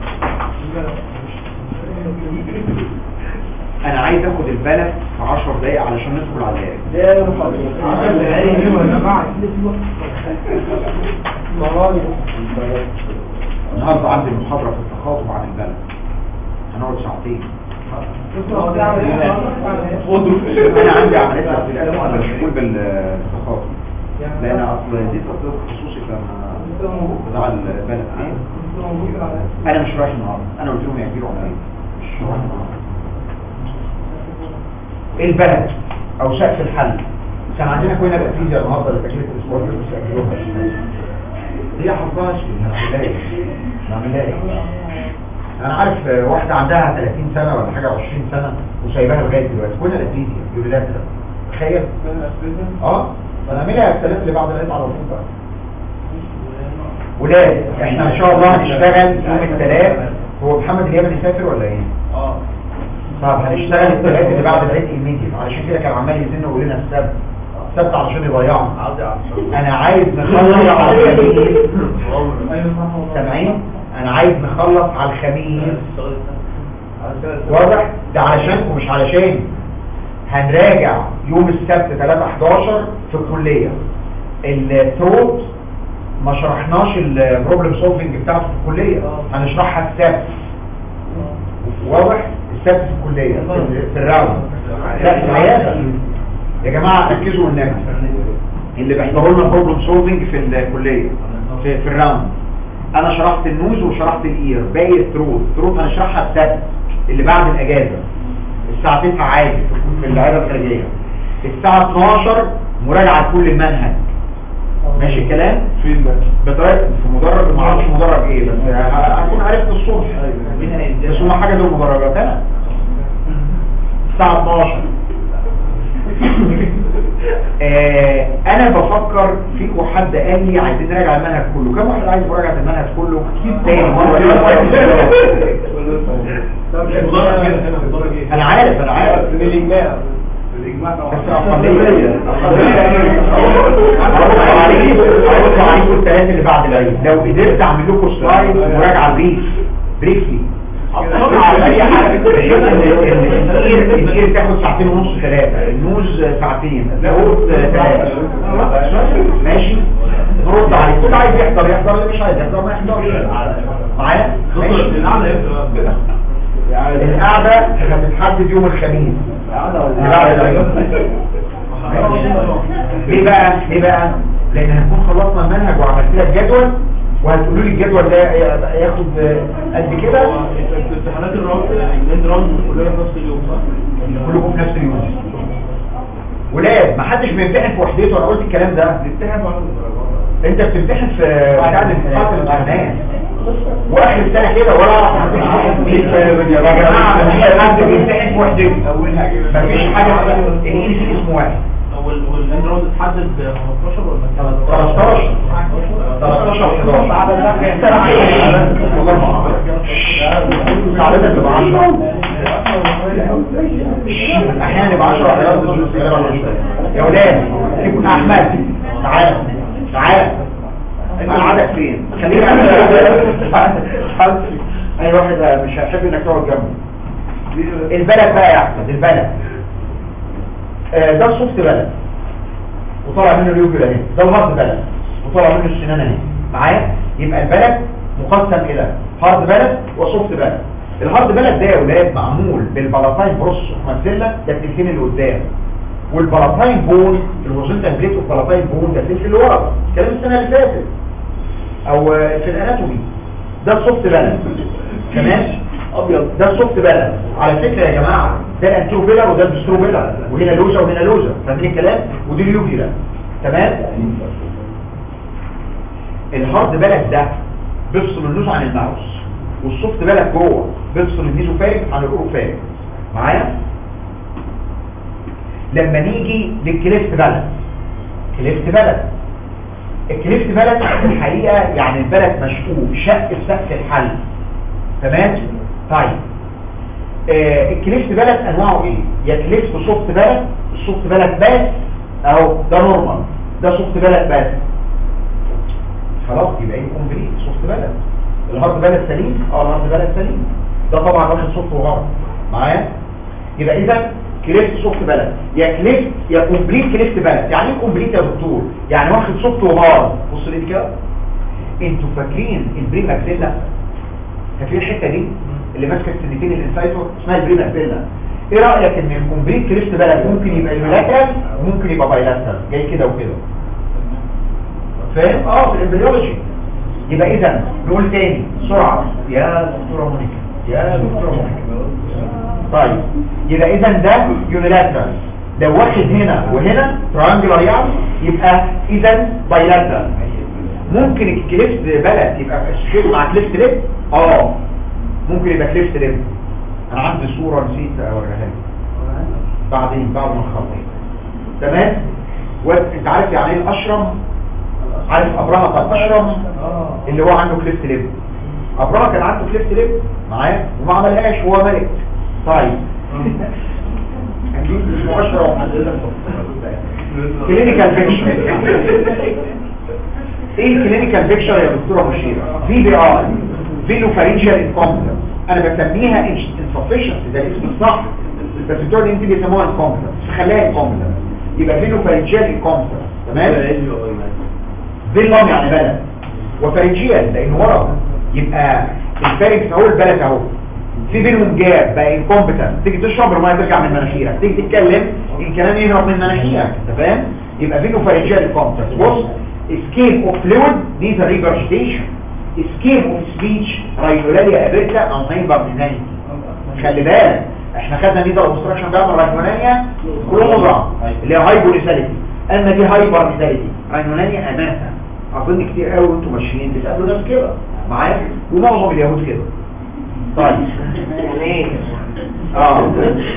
انا عايز اخد البلد في 10 دقايق علشان ندخل على العلاج ده يا محمد النهارده عندي محاضره في التخاطب عن البلد هنقعد ساعتين انا عندي عمليه في الاسم انا مشغول بالتخاطب لان اصل دي تطبيق خصوصي لما بتاع البلد انا مش رايح النهارده انا قلت لهم يعملوا عمليه مش رايح النهارده البلد او سقف الحل كان عندنا كوينة بأفيزيا النهارده لتكلفة الاسبوع اللي بس أجلوها هي حظها نعملها نعملها انا عارف واحدة عندها 30 سنة ولا حاجة 20 سنة وسايباها لغاية دلوقتي كوينة الأفيزيا يولاد تخيل اه فنعملها الثلاث اللي بعد العيد على طول بقى ولاد احنا ان شاء الله هنشتغل يوم الثلاث هو محمد اليمني سافر ولا ايه؟ اه طب هنشتغل الثلاث اللي بعد العيد ايميديت علشان كده كان عمال يزن ويقول لنا السبت السبت علشان يضيعنا عاوز عشان انا عايز نخلص على الخميس سامعين انا عايز نخلص على الخميس واضح ده علشانكم مش علشان هنراجع يوم السبت 3 11 في الكليه الثروت ما شرحناش البروبلم سولفنج بتاعته في الكليه هنشرحها السبت واضح السبت في الكليه في- في الراوند لا في العياده يا جماعه ركزوا والنبي اللي بيحضروا لنا بروبلم سولفنج في الكليه في, في الراوند انا شرحت النوز وشرحت الاير باقي الثروت الثروت هنشرحها السبت اللي بعد الاجازه الساعه 9 عادي في- في العياده الخارجيه الساعه 12 مراجعه كل المنهج ماشي الكلام فين ده؟ بطريقه في مدرج ما اعرفش مدرج ايه بس هكون عرفت الصبح بس هما حاجه دول مدرجات انا الساعه 12 آه انا بفكر فيكم حد قال لي عايزين نراجع المنهج كله كم واحد عايز مراجعه المنهج كله تاني مره المدرج هنا هنا المدرج ايه؟ انا عارف انا عارف بالاجماع الاجماع طبعا بس أقلية أرد عليك أرد عليك الثلاث اللي بعد العيد لو قدرت أعمل لكم سلايد مراجعة بريف بريفلي على أي حاجة بحيث إن إن الكتير الكتير تاخد ساعتين ونص ثلاثة النوز ساعتين الزهور ثلاثة ماشي نرد عليك كل عايز يحضر يحضر اللي مش عايز يحضر ما يحضرش معايا دكتور ماشي القعده امتى القعدة هتتحدد يوم الخميس اللي بعد العيد ليه بقى ليه بقى لان هنكون خلصنا المنهج وعملت لك جدول وهتقولوا لي الجدول ده ياخد قد كده امتحانات الراوند الاند راوند كلها في نفس اليوم صح؟ كلكم في نفس اليوم ولاد ما حدش بيمتحن في وحدته انا قلت الكلام ده بتمتحن ولا انت بتمتحن في بتاع الامتحانات الامتحانات واخر السنه كده ولا اعرف هتمتحن في يا جماعه مفيش حد بيمتحن في وحدته مفيش حاجه الاي سي اسمه واحد هو ال- هو الاند راوند اتحدد 15 ولا 13 13 11 والله ما اعرف ساعتها تبقى 10 احيانا يبقى 10 احيانا يا ولاد يكون احمد تعالى تعالى انت قعدك فين خليني اي واحد مش هتحب انك تقعد جنبه البلد بقى يا احمد البلد آه، ده الصفت بلد وطلع منه اليوبيل اهي ده الهارد بلد وطلع منه السنان اهي معايا يبقى البلد مقسم الى هارد بلد وصفت بلد الهارد بلد ده يا ولاد معمول بالبلاتاين بروس ماكسيلا ده التلفين اللي قدام والبلاتاين بون الوزنتا بليت والبلاتاين بون ده التلفين اللي ورا كلام السنه اللي فاتت او آه، في الاناتومي ده الصفت بلد تمام ابيض ده الصفت بلد على فكره يا جماعه ده الانترو بيلر وده الدسترو بيلر وهنا لوزه وهنا لوزه فاهمين الكلام ودي اليوبيلا تمام الهارد بلد ده بيفصل النوز عن الماوس والسوفت بلد جوه بيفصل النيزو فارغ عن الاورو فارغ معايا لما نيجي للكليفت بلد كليفت بلد الكليفت بلد في الحقيقه يعني البلد مشقوق شق في سقف الحل تمام طيب آه الكليفت بلد انواعه ايه يا كليفت سوفت بلد السوفت بلد بس اهو ده نورمال ده سوفت بلد بس خلاص يبقى ايه كومبليت سوفت بلد الهارد بلد سليم اه الهارد بلد سليم ده طبعا واخد سوفت وهارد معايا يبقى اذا كليفت سوفت بلد يا كليفت يا كومبليت كليفت بلد يعني ايه كومبليت يا دكتور يعني واخد سوفت وهارد بص لي كده انتوا فاكرين البريم اكسيلا فاكرين الحته دي اللي ماسكه السنتين الانسايتور اسمها البريم اكسيلا ايه رايك ان الكومبليت كليفت بلد ممكن يبقى يونيلاترال وممكن يبقى بايلاترال جاي كده وكده فاهم اه في الامبريولوجي يبقى اذا نقول تاني بسرعه يا دكتوره مونيكا يا دكتوره مونيكا طيب يبقى اذا ده يونيلاترال لو واخد هنا وهنا ترانجلر يعني يبقى اذا بايلاترال ممكن الكليفت بلد يبقى شيء مع كليفت ليب اه ممكن يبقى كليفت ليب انا عندي صوره نسيت اوريها لك بعدين بعد ما نخلص تمام وانت عارف يعني ايه الاشرم عارف ابراهة الاشرم اللي هو عنده كليفت ليب ابراهة كان عنده كليفت ليب معايا وما عملهاش هو ملك طيب اكيد اسمه اشرم كلينيكال فيكشن ايه الكلينيكال فيكشن يا دكتوره مشيره في بي اي فينو فارنجيال انكومبتنس انا بسميها انسفشنسي ده الاسم الصح بس بتوع الانت بيسموها انكومبتنس خليها انكومبتنس يبقى فينو فارنجيال انكومبتنس تمام فيلم يعني بلد وفارنجيال لانه ورا يبقى الفارنجس اهو البلد اهو في بينهم جاب بقى انكومبتنت تيجي تشرب الميه ترجع من مناخيرك تيجي تتكلم الكلام يهرب من مناخيرك انت فاهم يبقى فينو فارنجيال انكومبتنس بص escape of fluid needs a regurgitation escape of speech rhinolalia aberta او hypermenality خلي بالك احنا خدنا نيزا اوبستراكشن بقى من الرينولانيا كلوموزا اللي هي هايبونيساليتي اما دي هايبر نيساليتي رينولانيا اماثا اظن كتير قوي وانتم ماشيين بتقابلوا ناس كده معايا ومعظم اليهود كده طيب يعني اه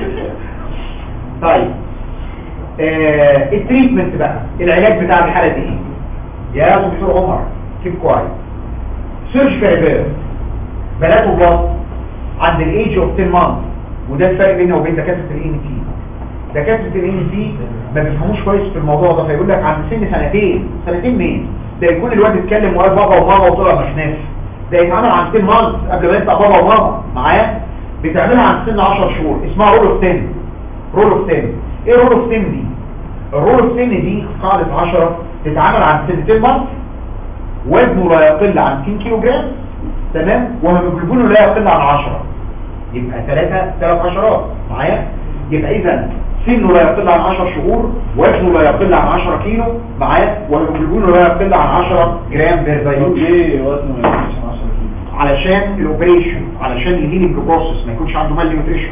طيب آه التريتمنت بقى العلاج بتاع الحاله دي ايه يا دكتور عمر كيف كويس سيرش كاريبير بلاته بلاط عند الايج اوف 10 مانث وده الفرق بيننا وبين دكاتره الاي ان تي دكاتره الاي ان تي ما بيفهموش كويس في الموضوع ده فيقول لك عند سن سنتين سنتين مين ده يكون الواد اتكلم وقال بابا وماما وطلع ما خناش ده يتعمل عند 10 مانث قبل ما يبقى بابا وماما معايا بتعملها عند سن 10 شهور اسمها رول اوف 10 رول اوف 10 ايه رول اوف 10 دي الرول اوف 10 دي قاعده 10 تتعمل عند سن 10 مانث وزنه لا يقل عن 10 كيلو جرام تمام وهيموجلوبينه لا يقل عن 10 يبقى ثلاثة ثلاث عشرات معايا يبقى اذا سنه لا يقل عن 10 شهور وزنه لا يقل عن 10 كيلو معايا وهيموجلوبينه لا يقل عن 10 جرام بير دايلوت ليه وزنه ما يكونش 10 كيلو علشان الاوبريشن علشان الهيلينج بروسس ما يكونش عنده مال نيوتريشن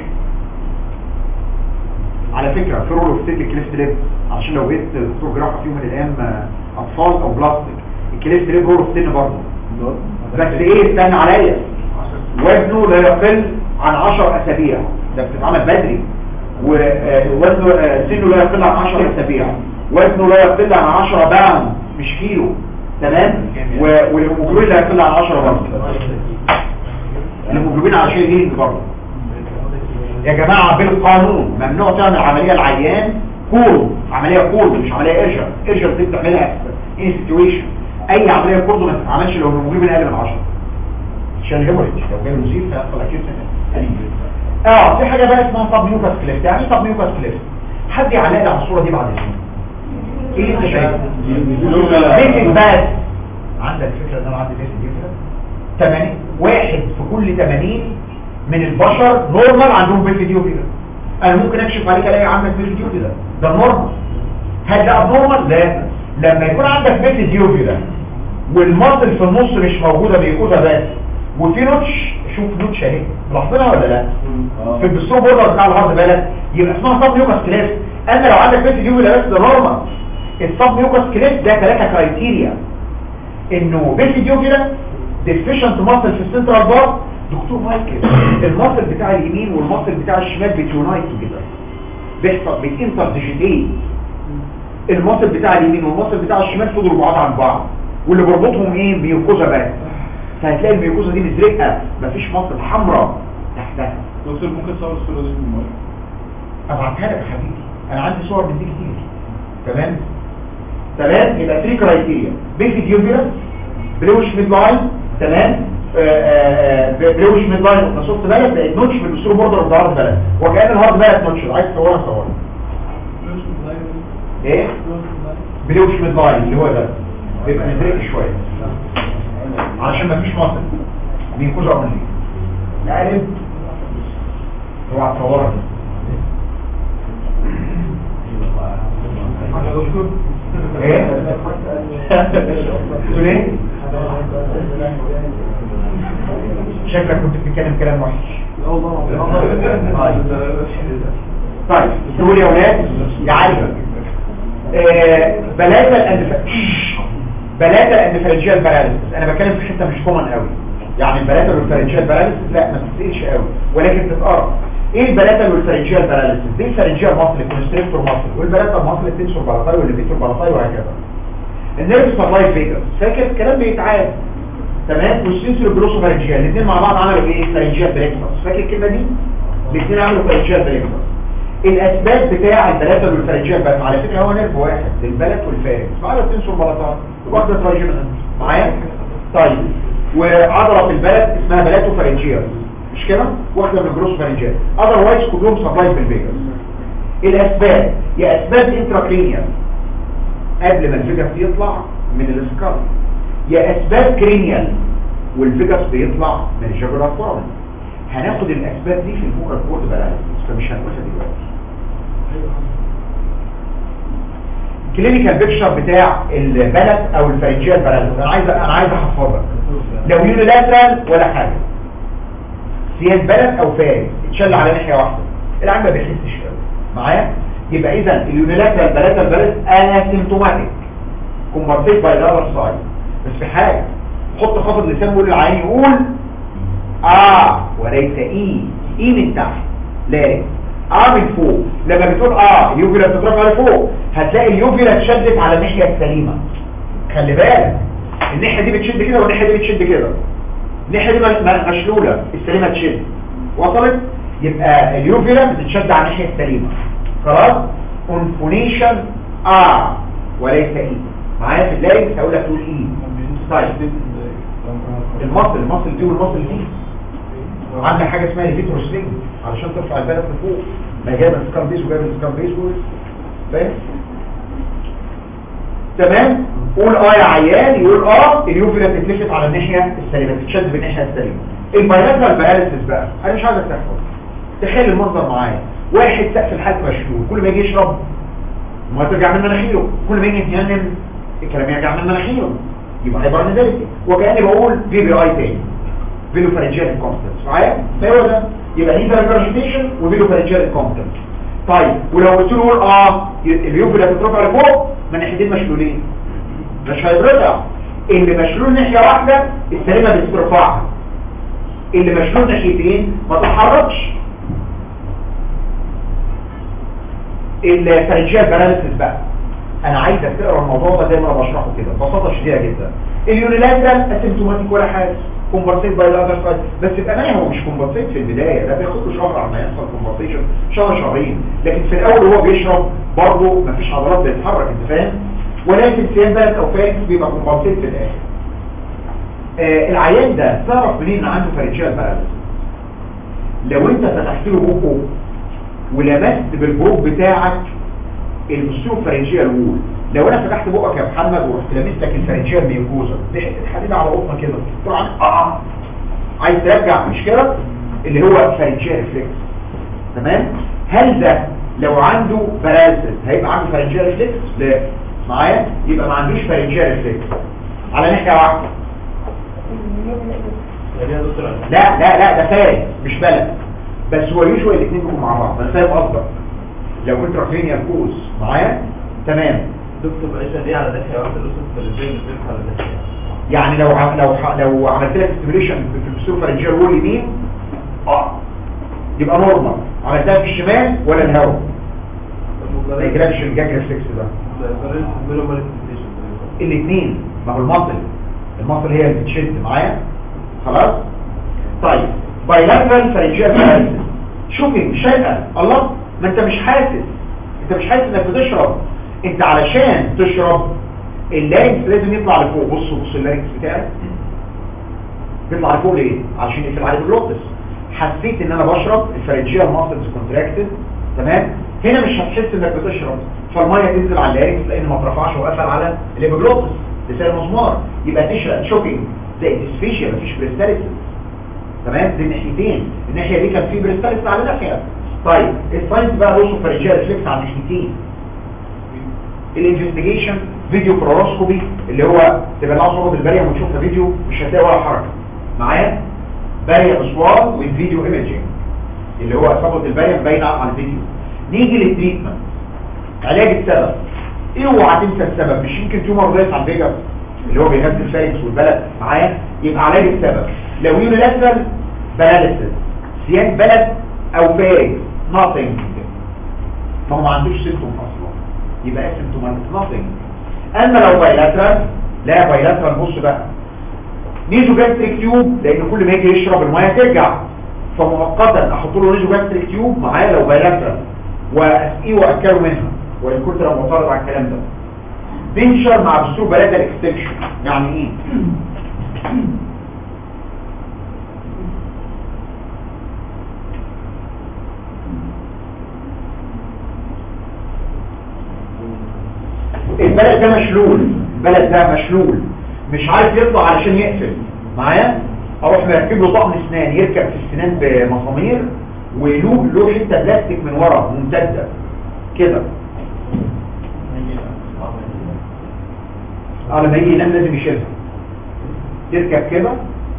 على فكرة في رول اوف ستيك كليفت ليب عشان لو جيت دكتور جراحة في يوم من الايام آه، اطفال او بلاستيك الكليفت ليب رول اوف ستين برضه بس ايه استنى عليا وزنه لا يقل عن 10 اسابيع ده بتتعمل بدري ووزنه آه، سنه لا يقل عن 10 اسابيع وزنه لا يقل عن 10 باوند مش كيلو تمام و- والهيموجلوبين لا يقل عن 10 برضه الهيموجلوبين عشان يهيلنج برضه يا جماعة بالقانون ممنوع تعمل عملية العيان كورد عملية كورد مش عملية ايجر ايجر دي بتعملها ان سيتويشن اي عملية كورد ما تتعملش لو الهيموجلوبين اقل من 10 عشان الهيموريج لو جاله نزيف هيحصل اكيد اه في حاجة بقى اسمها سب ميوكاس كليفت يعني ايه سب ميوكاس كليفت حد يعلق لي على الصورة دي بعد اذنك ايه اللي انت شايفه بيتك بس عندك فكرة ان انا عندي بيتك دي كده 80 واحد في كل 80 من البشر نورمال عندهم بيت ديو كده انا ممكن اكشف عليك الاقي عندك بيت ديو كده ده نورمال هل ده ابنورمال لا لما يكون عندك بيت ديو كده والمصل في النص مش موجوده بيكوزا بس وفي نوتش شوف نوتش اهي لاحظينها ولا لا في البستور بوردر بتاع الهارد بالك يبقى اسمها سب ميوكاس كليف اما لو عندك بيت ديو كده بس ده نورمال السب ميوكاس كليف ده ثلاثه كرايتيريا انه بيت ديو كده ديفيشنت ماسل في السنترال بار دكتور مايكل الماسل بتاع اليمين والماسل بتاع الشمال بتيونايت كده بيحصل بيتنتر ديجيتيت الماسل بتاع اليمين والماسل بتاع الشمال فضلوا بعاد عن بعض واللي بيربطهم ايه بيوكوزا بس فهتلاقي البيوكوزا دي مزرقه مفيش ماسل حمراء تحتها دكتور ممكن تصور الصورة دي في الموبايل ابعتها لك يا حبيبي انا عندي صور من دي كتير تمام تمام يبقى 3 كرايتيريا بيفي ديوبيرا بلوش ميد لاين تمام آه، آه، آه، بلوش ميد لاين وصوت بلد بقت نوتش بالبسور بوردر اوف هارد بلد وكأن الهارد بلد نوتش عايز تصورها صورها ايه بلوش ميد لاين اللي هو ده بيبقى مزرق شويه عشان مفيش مصل بيكوز اونلي نقلب اوعى تصورها ايه تقول ايه شكلك كنت بتتكلم كلام وحش طيب تقول يا ولاد يا علي آه، بلاتا الاندف بلاتا الاندفرنجيال باراليسيس انا بتكلم في حته مش كومن قوي يعني البلاتا والفرنجيال باراليسيس لا ما تتسالش قوي ولكن تتقرا ايه البلاتا والفرنجيال باراليسيس دي الفرنجيال ماسل الكونستريكتور ماسل والبلاتا ماسل التنسور بالاتاي والليفيتور بالاتاي وهكذا النيرف سبلاي فيجر فاكر الكلام بيتعاد تمام والسنسور جلوسوفارنجيال الاثنين مع بعض عملوا ايه فرنجيال بريكفاست فاكر الكلمه دي الاثنين عملوا فرنجيال بريكفاست الاسباب بتاع البلاتا والفرنجيال بس على فكره هو نيرف واحد البلد والفارس معايا التنسور بالاتاي واحده تراجمنت معايا طيب وعضله في البلد اسمها بلاتو فرنجيال مش كده واحده من الجلوسوفارنجيال اذروايز كلهم سبلاي بالفيجر الاسباب يا اسباب انتراكرينيال قبل ما الفيجاس يطلع من الاسكار يا اسباب كرينيال والفيجاس بيطلع من الجبرات فورمن هناخد الاسباب دي في الفوكال كورد بالانس فمش هنقولها دلوقتي كلينيكال بيكشر بتاع البلد او الفرنجيال بالانس انا عايز انا عايز احفظك لو يونيلاترال ولا حاجه سياس بلد او فارس اتشل على ناحيه واحده العام ما بيحسش قوي معايا يبقى اذا اليونيلاترال بلد البلد اسيمتوماتيك كومبنسيت باي ذا سايد بس في حاجه حط خافض لسان وقول للعين يقول اه وليس اي اي من تحت لا اه من فوق لما بتقول اه اليوفيلا بتترفع لفوق هتلاقي اليوفيلا اتشدت على الناحيه السليمه خلي بالك الناحيه دي بتشد كده والناحيه دي بتشد كده الناحيه دي م- م- مشلوله السليمه تشد وصلت يبقى اليوفيلا بتتشد على الناحيه السليمه خلاص اونفونيشن ار وليس اي معايا في الليل هقول لك تقول اي طيب المصل المصل دي والمصل دي عندك حاجه اسمها الفيتروسلينج علشان ترفع البلد لفوق ما جايب السكاربيس وجايب السكاربيس فاهم تمام قول اه يا عيان يقول اه اليوفيلا تتلفت على الناحيه السليمه تتشد بالناحيه السليمه البايلاترال باراليسيس بقى انا مش عايزك تحفظ تخيل المنظر معايا واحد سقف الحلق مشلول كل ما يجي يشرب ما ترجع من مناخيره كل ما يجي يتينم الكلام يرجع من مناخيره يبقى هيبقى نزلتي وكاني بقول في بي اي تاني فيلو فارنجيال انكومبتنس معايا فهو ده يبقى دي فارنجيال وفيلو فارنجيال انكومبتنس طيب ولو قلت له قول اه اليوفيلا تترفع لفوق من ناحيتين مشلولين مش هيترفع اللي مشلول ناحيه واحده السليمه بترفعها اللي مشلول ناحيتين ما تتحركش الفرنجيال باراليسيس بقى انا عايزك تقرا الموضوع ده زي ما انا بشرحه كده ببساطه شديده جدا اليونيلاترال اسيمتوماتيك ولا حاجه كومبرسيت باي الاذر سايد بس يبقى هو مش كومبرسيت في البدايه ده بياخد له شهر على ما يحصل كومبرسيشن شهر شهرين لكن في الاول وهو بيشرب برضه مفيش عضلات بتتحرك انت فاهم ولكن سيان بلد او فاكس بيبقى كومبرسيت في الاخر آه العيان ده تعرف منين ان عنده فرنجيال باراليسيس لو انت فتحت له بقه ولمست بالبروب بتاعك البستور فرنجيال وول لو انا فتحت بقك يا محمد ورحت لمست لك الفرنجيال ميوكوزا دي حته حديده على قطنه كده طبعا اه عايز ترجع مش كده اللي هو فرنجيال ريفلكس تمام هل ده لو عنده باراليسيس هيبقى عنده فرنجيال ريفلكس لا معايا يبقى ما عندوش فرنجيال ريفلكس على ناحيه واحده يعني يا دكتور لا لا لا ده فارق مش بلد بس هو يوجوال الاثنين بيبقوا مع بعض انا فاهم قصدك لو كنت رافعين يركوز معايا تمام دكتور معلش دي على ناحيه واحده لوسس فرنجيال بتلف على ناحيه يعني لو ع- لو ح- لو عملت لك ستيميوليشن في البسور فرنجيال وول يمين اه يبقى نورمال عملتها في الشمال ولا الهواء ما يجيلكش الجاج ريفلكس ده الاثنين ما هو المصل المصل هي اللي بتشد معايا خلاص طيب بايلاترال فرنجيال باراليسيس شوفي شايفه الله ما انت مش حاسس انت مش حاسس انك بتشرب انت علشان تشرب اللارنكس لازم يطلع لفوق بصوا بصوا اللارنكس بتاعك بيطلع لفوق ليه عشان يقفل عليه الجلوتس حسيت ان انا بشرب الفرنجيال ماسلز كونتراكتد تمام هنا مش هتحس انك بتشرب فالميه تنزل على اللارنكس لان ما اترفعش وقفل على الابيجلوتس لسان مسمار يبقى تشرب شوكينج زي ديسفيشيا مفيش بريستاليسيس تمام دي الناحيتين الناحيه دي كان في بريستاليسيس على ناحيه طيب الساينس بقى بصوا فرنجيال ريفلكس على الناحيتين الانفستيجيشن فيديو بروروسكوبي اللي هو تبقى لها صوره الباريه وتشوفها فيديو مش هتلاقي ولا حركه معايا باريه بصور والفيديو ايمجينج اللي هو صوره الباريه باينه على الفيديو نيجي للتريتمنت علاج السبب اوعى تنسى السبب مش يمكن تيومر دايس على الفيجر اللي هو بينزل الفاركس والبلد معايا يبقى علاج السبب لو يونيلاترال باراليسيس سيان بلد او فاركس nothing ما هو ما عندوش سيمتوم اصلا يبقى اسيمتوماتيك nothing اما لو بايلاترال لا بايلاترال بص بقى نيزو جاستريك تيوب لان كل ما يجي يشرب الميه ترجع فمؤقتا احط له نيزو جاستريك تيوب معايا لو بايلاترال واسقيه واكله منها وان كنت لو معترض على الكلام ده بنشر مع بستور بلاده الاكستنشن يعني ايه البلد ده مشلول البلد ده مشلول مش عارف يطلع علشان يقفل معايا اروح مركب له طقم اسنان يركب في السنان بمسامير وله له حته بلاستيك من ورا ممتده كده اه لما يجي ينام لازم يشيلها يركب كده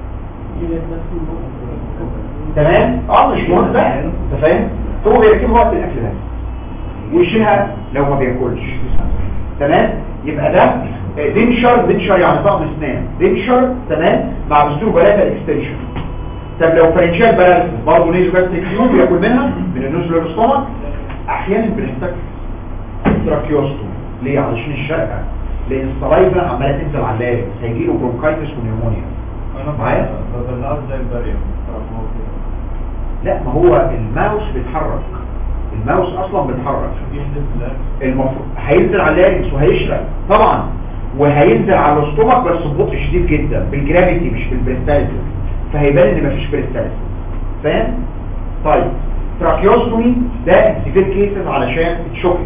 تمام اه مش مهم بقى انت فاهم هو بيركبها وقت الاكل ده ويشيلها لو ما بياكلش تمام يبقى ده دينشر دينشر يعني طقم اسنان دينشر تمام مع بستور بلاتا الاكستنشن طب لو فرنشال بلالس برضه نيزو جاستريك تيوب ياكل منها من النوز للستومك احيانا بنحتاج تراكيوستو ليه علشان الشرقه لان الصلايفه عماله تنزل على اللارنكس هيجي له برونكايتس ونيومونيا معايا؟ ببلعه زي البريم لا ما هو الماوس بيتحرك الماوس اصلا بيتحرك المفروض هينزل على اللارنكس وهيشرق طبعا وهينزل على الاستومك بس ببطء شديد جدا بالجرافيتي مش بالبريستاليسيس فهيبان ان مفيش بريستاليسيس فاهم طيب تراكيوستومي ده سيفير كيسز علشان تشوكي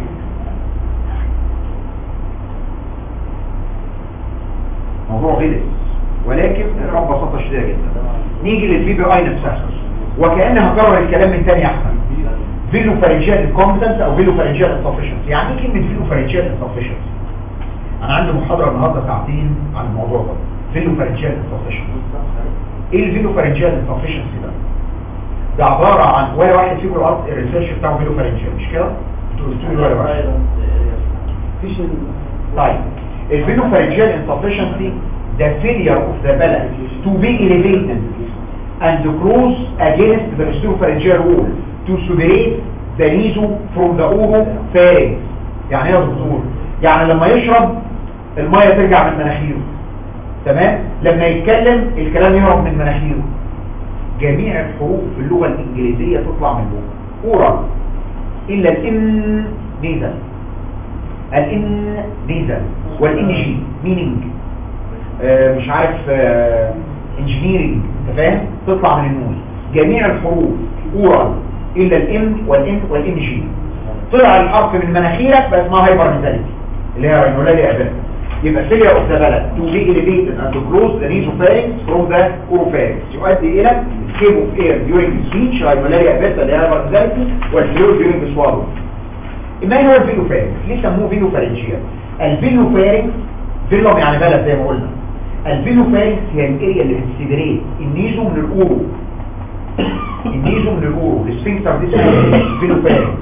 موضوع غلس ولكن الرب بساطه شديده جدا نيجي للفي بي اي نفسها وكأني هكرر الكلام من تاني احسن فيلو فارنجيال انكومبتنس او فيلو فارنجيال انسفشنسي يعني ايه كلمه فيلو فارنجيال انسفشنسي انا عندي محاضره النهارده ساعتين عن الموضوع ده فيلو فارنجيال انسفشنسي ايه الفيلو فارنجيال انسفشنسي ده ده عباره عن ولا واحد فيكم الارض الريسيرش بتاعه فيلو فارنجيال مش كده انتوا قلتوا لي ولا واحد مفيش طيب الفينو فارنجيال insufficiency the failure of the balance to be elevated and close against the nasopharyngeal wall to separate the naso from the oropharynx يعني ايه يا دكتور يعني لما يشرب الميه ترجع من مناخيره تمام لما يتكلم الكلام يهرب من مناخيره جميع الحروف في اللغه الانجليزيه تطلع من بقه اورال الا الام نيزل الان نيزل والان جي مينينج آه مش عارف انجينيرنج انت فاهم تطلع من النوز جميع الحروف اورال الا الام والان والان جي طلع الحرف من مناخيرك بقى اسمها هايبر نيزاليتي اللي هي رينولاري ابدا يبقى failure of the ballot to be elevated and to close the nasopharynx from the oropharynx يؤدي الى escape of air during speech rhinolaria aberta اللي هي هايبر نيزاليتي والفلويد during the swallow ما هو الفيلوفارينكس ليه سموه فيلوفارينجيال الفيلوفارينكس فيلوم يعني بلد زي ما قلنا الفيلوفارينكس هي الاريا اللي بتسيبريت النيزو من الاورو النيزو من الاورو السفنكتر دي اسمها فيلوفارينكس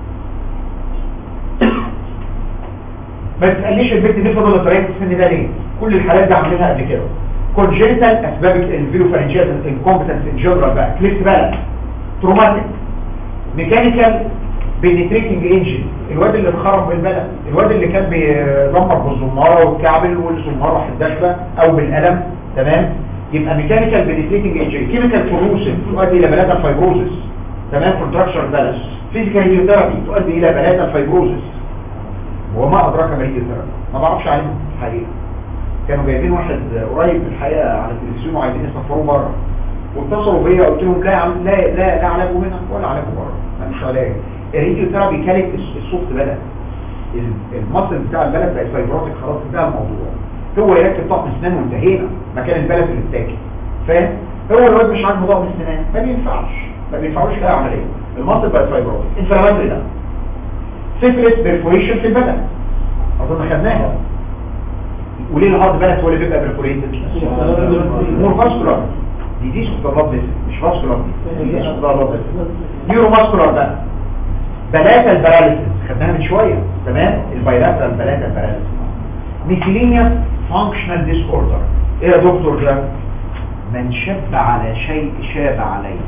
ما تسالنيش البنت دي فضلت طريقه السن ده ليه كل الحالات دي عاملينها قبل كده كونجنتال اسباب الفيلوفارينجيال انكومبتنس ان جنرال بقى كليفت بالانس تروماتيك ميكانيكال بنتريكنج انجن الواد اللي اتخرب بالبلد الواد اللي كان بيدمر بالزماره والكعبل والزماره راحت داخله او بالقلم تمام يبقى ميكانيكال بنتريكنج انجن كيميكال كوروسيف تؤدي الى بلاتا فايبروزس تمام كونتراكشر بالانس فيزيكال هيوثيرابي تؤدي الى بلاتا فايبروزس وما ادراك ما هيوثيرابي ما بعرفش عليه الحقيقه كانوا جايبين واحد قريب في الحقيقه على التلفزيون وعايزين يسافروه بره واتصلوا بيا قلت لهم لا يا عم لا لا لا علاجه هنا ولا علاجه بره مفيش علاج الراديوثيرابي كانت الصوت بلد المصل بتاع البلد بقت فايبروتك خلاص انتهى الموضوع هو يركب طقم اسنان وانتهينا مكان البلد اللي اتاكل فاهم هو الواد مش عاجبه طقم اسنان ما بينفعش ما بينفعوش اي عمليه المصل بقت فايبروتك انفلاماتري ده سيفلس بيرفوريشن في البلد اظن خدناها وليه الهارد بلد هو اللي بيبقى بيرفوريتد مور فاسكولار ديزيز اوف ذا بلاد مش فاسكولار ديزيز اوف ذا بلاد نيورو ماسكولار ده بلاتا البراليسيس خدناها من شوية تمام البايلاترال بلاتا البراليسيس ميثيلينيا فانكشنال ديس اوردر ايه يا دكتور ده من شب على شيء شاب عليه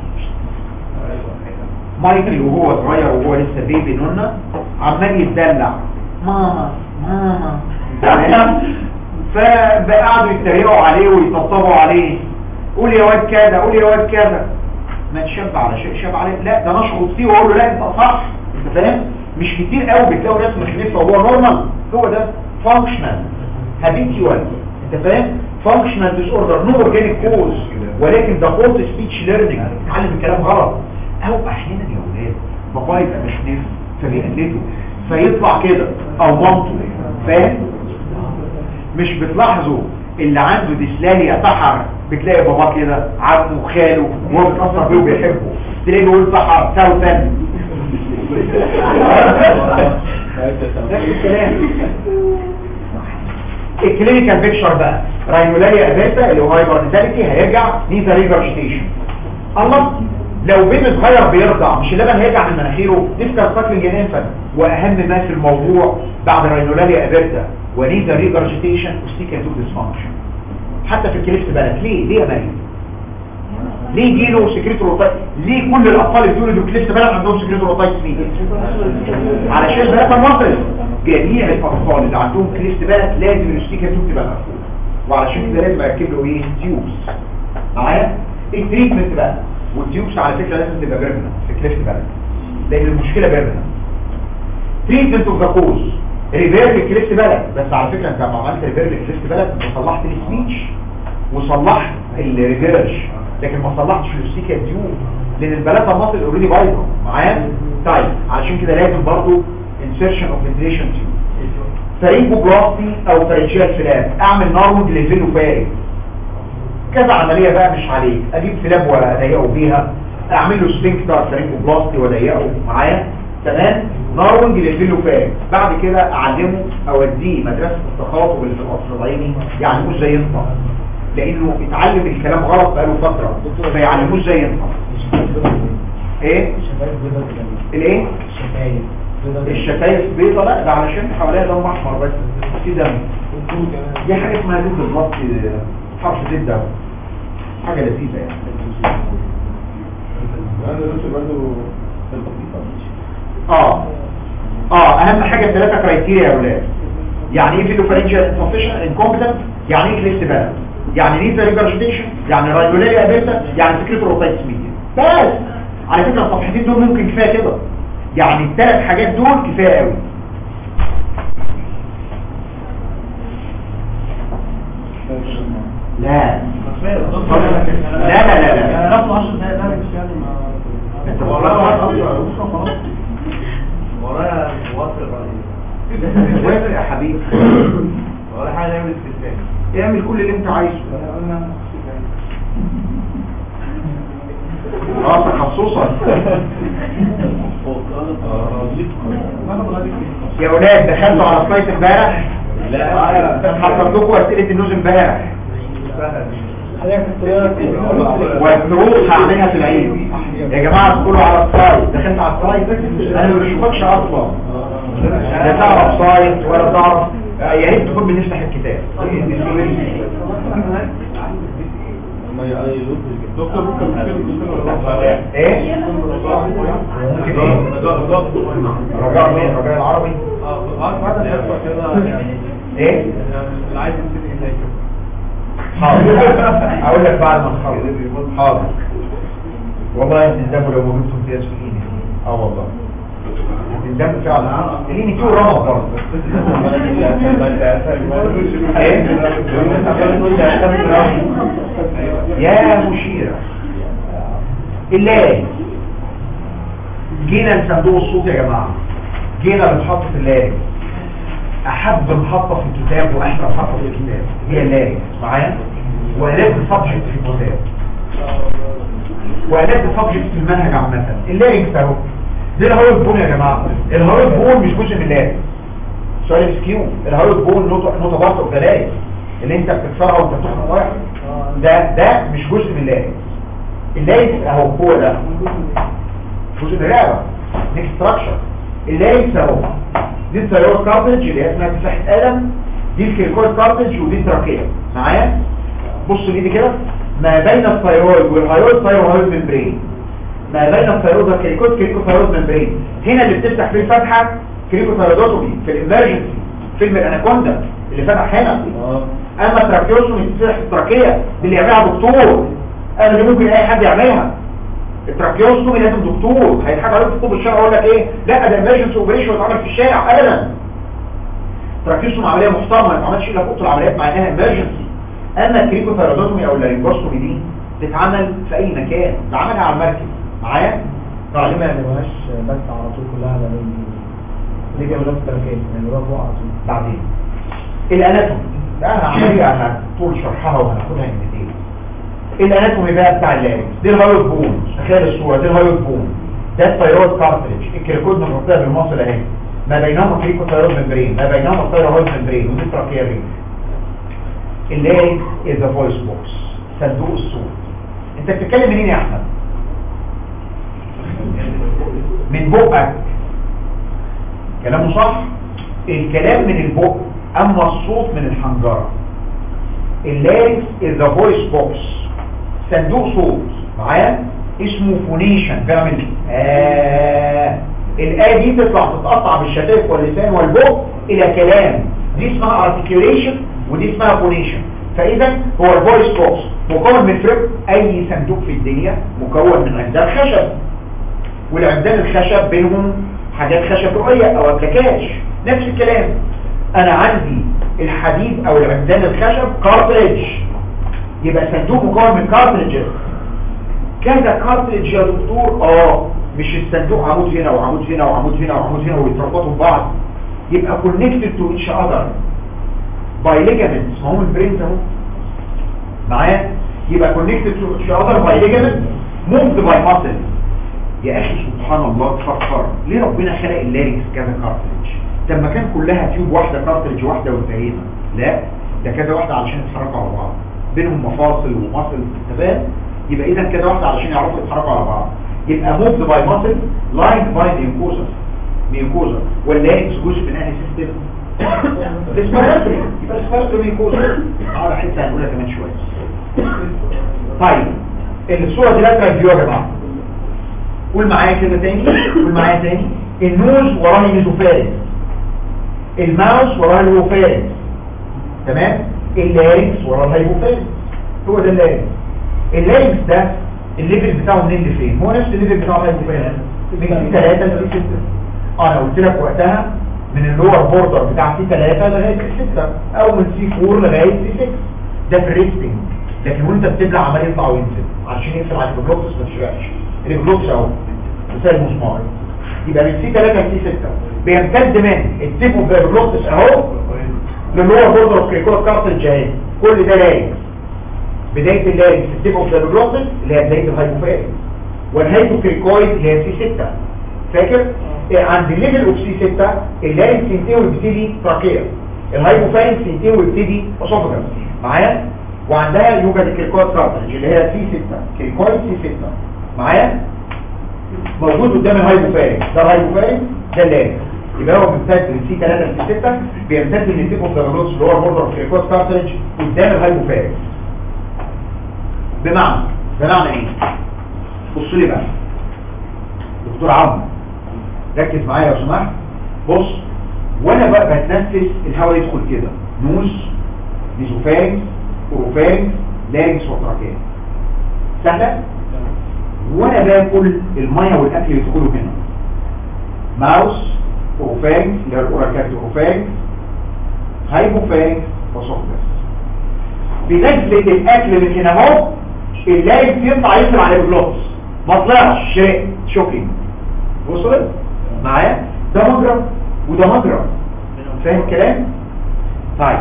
مايكل وهو صغير وهو لسه بيبي نونا عمال يتدلع ماما ماما تمام فقعدوا يتريقوا عليه ويطبطبوا عليه قول يا واد كذا قول يا واد كذا من شاب على شيء شاب عليه لا ده نشخص فيه واقول له لا انت صح انت فاهم مش كتير قوي بتلاقوا ناس مخلفه وهو نورمال هو ده فانكشنال هابيتيوال انت فاهم فانكشنال ديس اوردر نو اورجانيك كوز ولكن ده فولت سبيتش ليرنينج بتتعلم الكلام غلط او احيانا يا ولاد بابا يبقى مخنف فبيقلده فيطلع كده او مامته فاهم مش بتلاحظوا اللي عنده ديسلاليا تحر بتلاقي بابا كده عمه وخاله وهو بيتأثر بيه وبيحبه تلاقيه بيقول تحر سوثا نفس الكلام الكلينيكال بيكشر بقى راينولاريا اباتا اللي هو هايبرنتاليتي هيرجع نيزا ريجرشتيشن الله لو بيبي صغير بيرضع مش اللبن هيرجع من مناخيره نفكر ساكلينج انفنت واهم ما في الموضوع بعد راينولاريا اباتا ونيزا ريجرشتيشن وستيكا تو ديسفانكشن حتى في الكليفت بالك ليه ليه يا مريم ليه جيله سكريتوروتايت ليه كل الاطفال اللي بيقولوا دول كليفت بالك عندهم سكريتوروتايت مين علشان بنات المصري جميع الاطفال اللي عندهم كليفت بالك لازم الستيكا تيوب تبقى مقفوله وعلشان كده لازم اركب له ايه تيوبس معايا التريتمنت بقى والتيوبس على فكره لازم تبقى بيرمننت في كليفت بالك لان المشكله بيرمننت تريتمنت اوف ذا كوز ريفير للكليفت بالك بس على فكره انت لما عملت ريفير للكليفت بالك انت صلحت السبيتش وصلحت الريفيرج لكن ما صلحتش الاستيكا تيوب لان البلاطه مصل اوريدي بايظه معايا طيب علشان كده لازم برضو insertion of ventilation tube فرينجوبلاستي او فرنشيال فلاب اعمل نارود للفيلو فارغ كذا عملية بقى مش عليك اجيب فلاب واضيقه بيها اعمل له سفنكتر فرينجوبلاستي واضيقه معايا تمام نارود للفيلو فارغ بعد كده اعلمه اوديه مدرسة التخاطب اللي في القصر العيني يعلموه ازاي ينطق لانه اتعلم الكلام غلط بقاله فترة فيعلموه ازاي ينطق ايه الايه الشفايف بيضة لا ده علشان حواليها دم احمر بس في دم دي حاجة اسمها زيت بالظبط حرف زيت ده حاجة لذيذة يعني اه اه اهم حاجة الثلاثة كرايتيريا يا اولاد يعني ايه فيلوفرنجيال انفوفيشن انكومبتنت يعني ايه كليست بالانس يعني ليه ريجرجيتيشن يعني رايدولاري ابيرتا يعني فكرة روتايتس ميديا بس على فكرة الصفحتين دول ممكن كفاية كده يعني الثلاث حاجات دول كفايه قوي لا لا لا لا لا رفض 10 دقايق ده مش يعني ما انت ورايا ورايا واصل رئيس وافق يا حبيبي ولا حاجه نعمل استثناء اعمل كل اللي انت عايزه قلنا اه تخصصا يا اولاد دخلتوا على سلايد امبارح لا حضرت لكم اسئله النوز امبارح حضرتك الطيارة والدروس هعملها في العيد يا جماعه تقولوا على السلايد دخلت على السلايد انا ما بشوفكش اصلا لا تعرف سايت ولا تعرف يا ريت تكون بنفتح الكتاب دكتور ممكن ايه ممكن ايه رجاء مين رجاء العربي ايه اللي عايز يبتدي هناك حاضر اقول لك بعد ما نخلص حاضر والله هتندموا لو ما جبتم امتياز في ايدي اه والله هتندموا فعلا ليني تو رمض برضه يا مشيرة الليل جينا لصندوق الصوت يا جماعة جينا بنحط في الليل احب محطة في الكتاب واحلى محطة في الكتاب هي الليل معايا وقلت سبجكت في الكتاب وقلت سبجكت في المنهج عامة الليل اهو دي الهارد بون يا جماعة الهارد بون مش جزء من الليل سؤال سكيو الهارد بون نوتة بارت اوف ذا اللي انت بتكسرها وانت بتخرج واحد ده ده مش جزء من الليل الليل اهو هو ده جزء من الرقبه دي ستراكشر الليل اهو دي الثيرويد كارتج اللي هي اسمها مساحه قلم دي الكيركويد كارتج ودي التراكيه معايا بص لي كده ما بين الثيرويد والهايرويد ثيرويد ممبرين ما بين الثيرويد والكيركويد كيركو ثيرويد ممبرين هنا اللي بتفتح فيه الفتحه كريكو ثيرويدوتومي في الامرجنسي فيلم الاناكوندا اللي فتح هنا اما التراكيوسومي بتفتح التراكيه دي اللي يعملها دكتور انا اللي ممكن اي حد يعملها التراكيوسومي لازم دكتور هيضحك عليك في الطب الشرعي يقول لك ايه لا ده امرجنسي اوبريشن اتعمل في الشارع ابدا التراكيوسومي عمليه محترمه ما اتعملش الا في اوضه العمليات مع انها امرجنسي اما الكريكوثيرودوتومي او اللارينجوستومي دي تتعمل في اي مكان بعملها على المركز معايا ليه ما يعملوهاش بس على طول كلها على ليه بيعملوها في التركيز يعملوها فوق على طول بعدين الاناتومي ده عمليه طول شرحها وهناخدها كلمتين الاناتومي بقى بتاع اللارينج دي الهايوت بون تخيل الصوره دي الهايوت بون ده الثيرويد كارتريج الكريكود بنحطها بالمصل اهي ما بينهما كريكو ثيرويد ممبرين ما بينهما الثيرويد ممبرين ودي تراكيه رينج اللارينج از ا فويس بوكس صندوق الصوت انت بتتكلم منين يا احمد من بقك كلامه صح الكلام من البق اما الصوت من الحنجرة اللارينكس is a voice box صندوق صوت معايا اسمه فونيشن بيعمل آه الآية دي تطلع تتقطع بالشفايف واللسان والبق إلى كلام دي اسمها articulation ودي اسمها فونيشن فاذا هو الفويس بوكس مكون من فريم اي صندوق في الدنيا مكون من عمدان خشب والعمدان الخشب بينهم حاجات خشب رؤية او ابلكاش نفس الكلام انا عندي الحديد او العمدان الخشب كارتريج يبقى صندوق مكون من كارتريجز كذا كارتريج يا دكتور اه مش الصندوق عمود هنا وعمود هنا وعمود هنا وعمود هنا ويتربطوا ببعض يبقى connected to each other by ligaments ما هو البرين اهو معايا يبقى connected to each other by ligaments moved by muscle يا اخي سبحان الله تفكر ليه ربنا خلق اللاريكس كذا كارتريج طب ما كان كلها تيوب واحده كارتريج واحده وانتهينا لا ده كذا واحده علشان يتحركوا على بعض بينهم مفاصل ومصل تمام يبقى اذا كذا واحده علشان يعرفوا يتحركوا على بعض يبقى moved by muscle lined by mucosa ميوكوزا واللاريكس جزء من انهي سيستم الاسبيراتوري يبقى الاسبيراتوري ميوكوزا على حته هنقولها كمان شويه طيب الصوره دي لازم ريفيو يا جماعه قول معايا كده تاني قول معايا تاني النوز وراه الميزوفارينكس الماوس وراه الهيبوفارينكس تمام اللاريكس وراه الهيبوفارينكس هو ده اللاريكس اللاريكس ده الليفل بتاعه منين لفين هو نفس الليفل بتاع الهيبوفارينكس من سي 3 ل سي 6 انا قلت لك وقتها من اللور بوردر بتاع سي 3 لغايه سي 6 او من سي 4 لغايه سي 6 ده في الريستنج لكن وانت بتبلع عمال يطلع وينزل عشان يقفل على الجلوكس ما تشرقش الجلوكس اهو مثال المسمار يبقى من سي 3 لسي 6 بيمتد من التيب اوف ذا جلوكس اهو للور بوردر اوف كريكوت كارتريج اهي كل ده لاريكس بدايه اللاريكس التيب اوف ذا جلوكس اللي هي بدايه الهايبوفارينكس والهايبوكريكويد اللي هي سي 6 فاكر عند الليفل اوف سي 6 اللاريكس ينتهي ويبتدي تراكيه الهايبوفارينكس ينتهي ويبتدي اسوفاجس معايا وعندها يوجد الكريكويد كارتريج اللي هي سي 6 كريكويد سي 6 معايا موجود قدام الهايبوفارينكس ده الهايبوفارينكس ده اللاريكس يبقى هو بيمتد من سي 3 لسي 6 بيمتد من التيب اوف ذا جلوس اللي هو البوردر اوف كريكويد كارتريج قدام الهايبوفارينكس بمعنى بمعنى ايه بص لي بقى دكتور عمرو ركز معايا لو سمحت بص وانا بقى بتنفس الهواء يدخل كده نوز ميزوفارينكس اوروفارينكس لارينكس وتراكيه سهله وانا باكل الميه والاكل يدخلوا هنا ماوس اوروفارينكس اللي هو الاورال كافيتي اوروفارينكس هايبوفارينكس وسوفجس بنزله الاكل من هنا اهو اللارينكس يطلع يطلع على الجلوس ما طلعش شيء شوكينج وصلت معايا ده مجرى وده مجرى فاهم الكلام طيب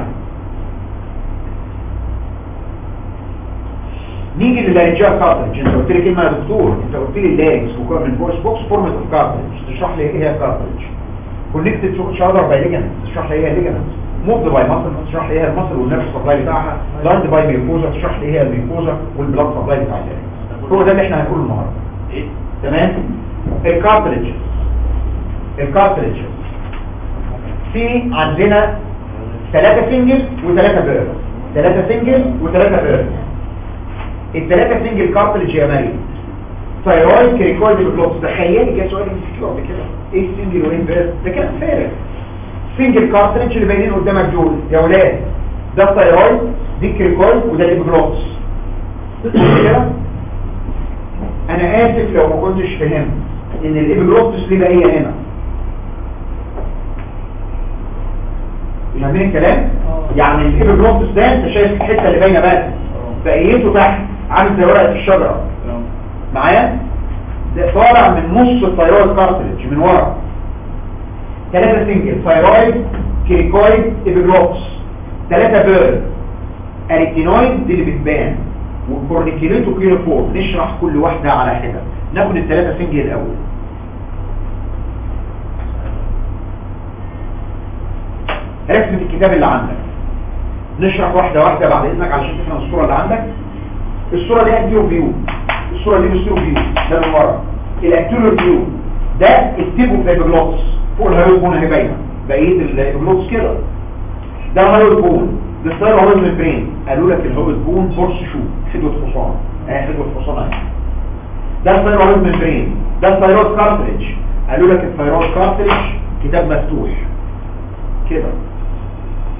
نيجي للارنجال كارتريج انت قلت لي كلمه يا دكتور انت قلت لي اللارنكس مكون من فويس بوكس فورمت اوف كارتريج تشرح لي ايه هي الكارتريج كونكتد تو شادر باي ليجمنت تشرح لي ايه هي الليجمنت موفد باي ماسل تشرح لي ايه هي الماسل والنيرف سبلاي بتاعها لاند باي ميوكوزا تشرح لي ايه هي الميوكوزا والبلاد سبلاي بتاع اللارنكس هو ده اللي احنا هنقوله النهارده تمام الكارتريج الكارتريج في عندنا ثلاثة سنجل وثلاثة بيرد ثلاثة سنجل وثلاثة بيرد الثلاثة سنجل كارتريج يا مريم ثايرويد كريكويد بلوكس تخيلي جه سؤال ام سي كيو قبل كده ايه السنجل وايه البيرد ده كلام فارغ سنجل كارتريج اللي باينين قدامك دول يا ولاد ده الثايرويد دي الكريكويد وده البلوكس كده انا اسف لو ما كنتش فهمت ان الابيجلوتس ليه بقيه هنا فاهمين الكلام يعني الابيجلوتس ده انت شايف الحته اللي باينه بس بقيته تحت عامل زي ورقه الشجره معايا ده طالع من نص الثايرويد كارتريج من ورا ثلاثه سنجل ثايرويد كيريكويد ابيجلوتس ثلاثه بيرد اريتينويد دي اللي بتبان والكورنيكيليتو كيلوفور نشرح كل واحدة على حدة ناخد الثلاثة سنجل الأول رسمة الكتاب اللي عندك نشرح واحدة واحدة بعد إذنك علشان تفهم الصورة اللي عندك الصورة دي أكتيرو فيو الصورة دي مستيرو فيو ده من ورا الأكتيرو فيو ده التيبو في البلوتس فوق الهيروت بون اهي باينة بقية البلوتس كده ده الهيروت بون بالصير هو الممبرين قالوا لك الهوبت بون فورس شو حدوة حصان اهي حدوة حصان اهي ده الصير هو الممبرين ده الثيرويد كارتريج قالوا لك الثيرويد كارتريج كتاب مفتوح كده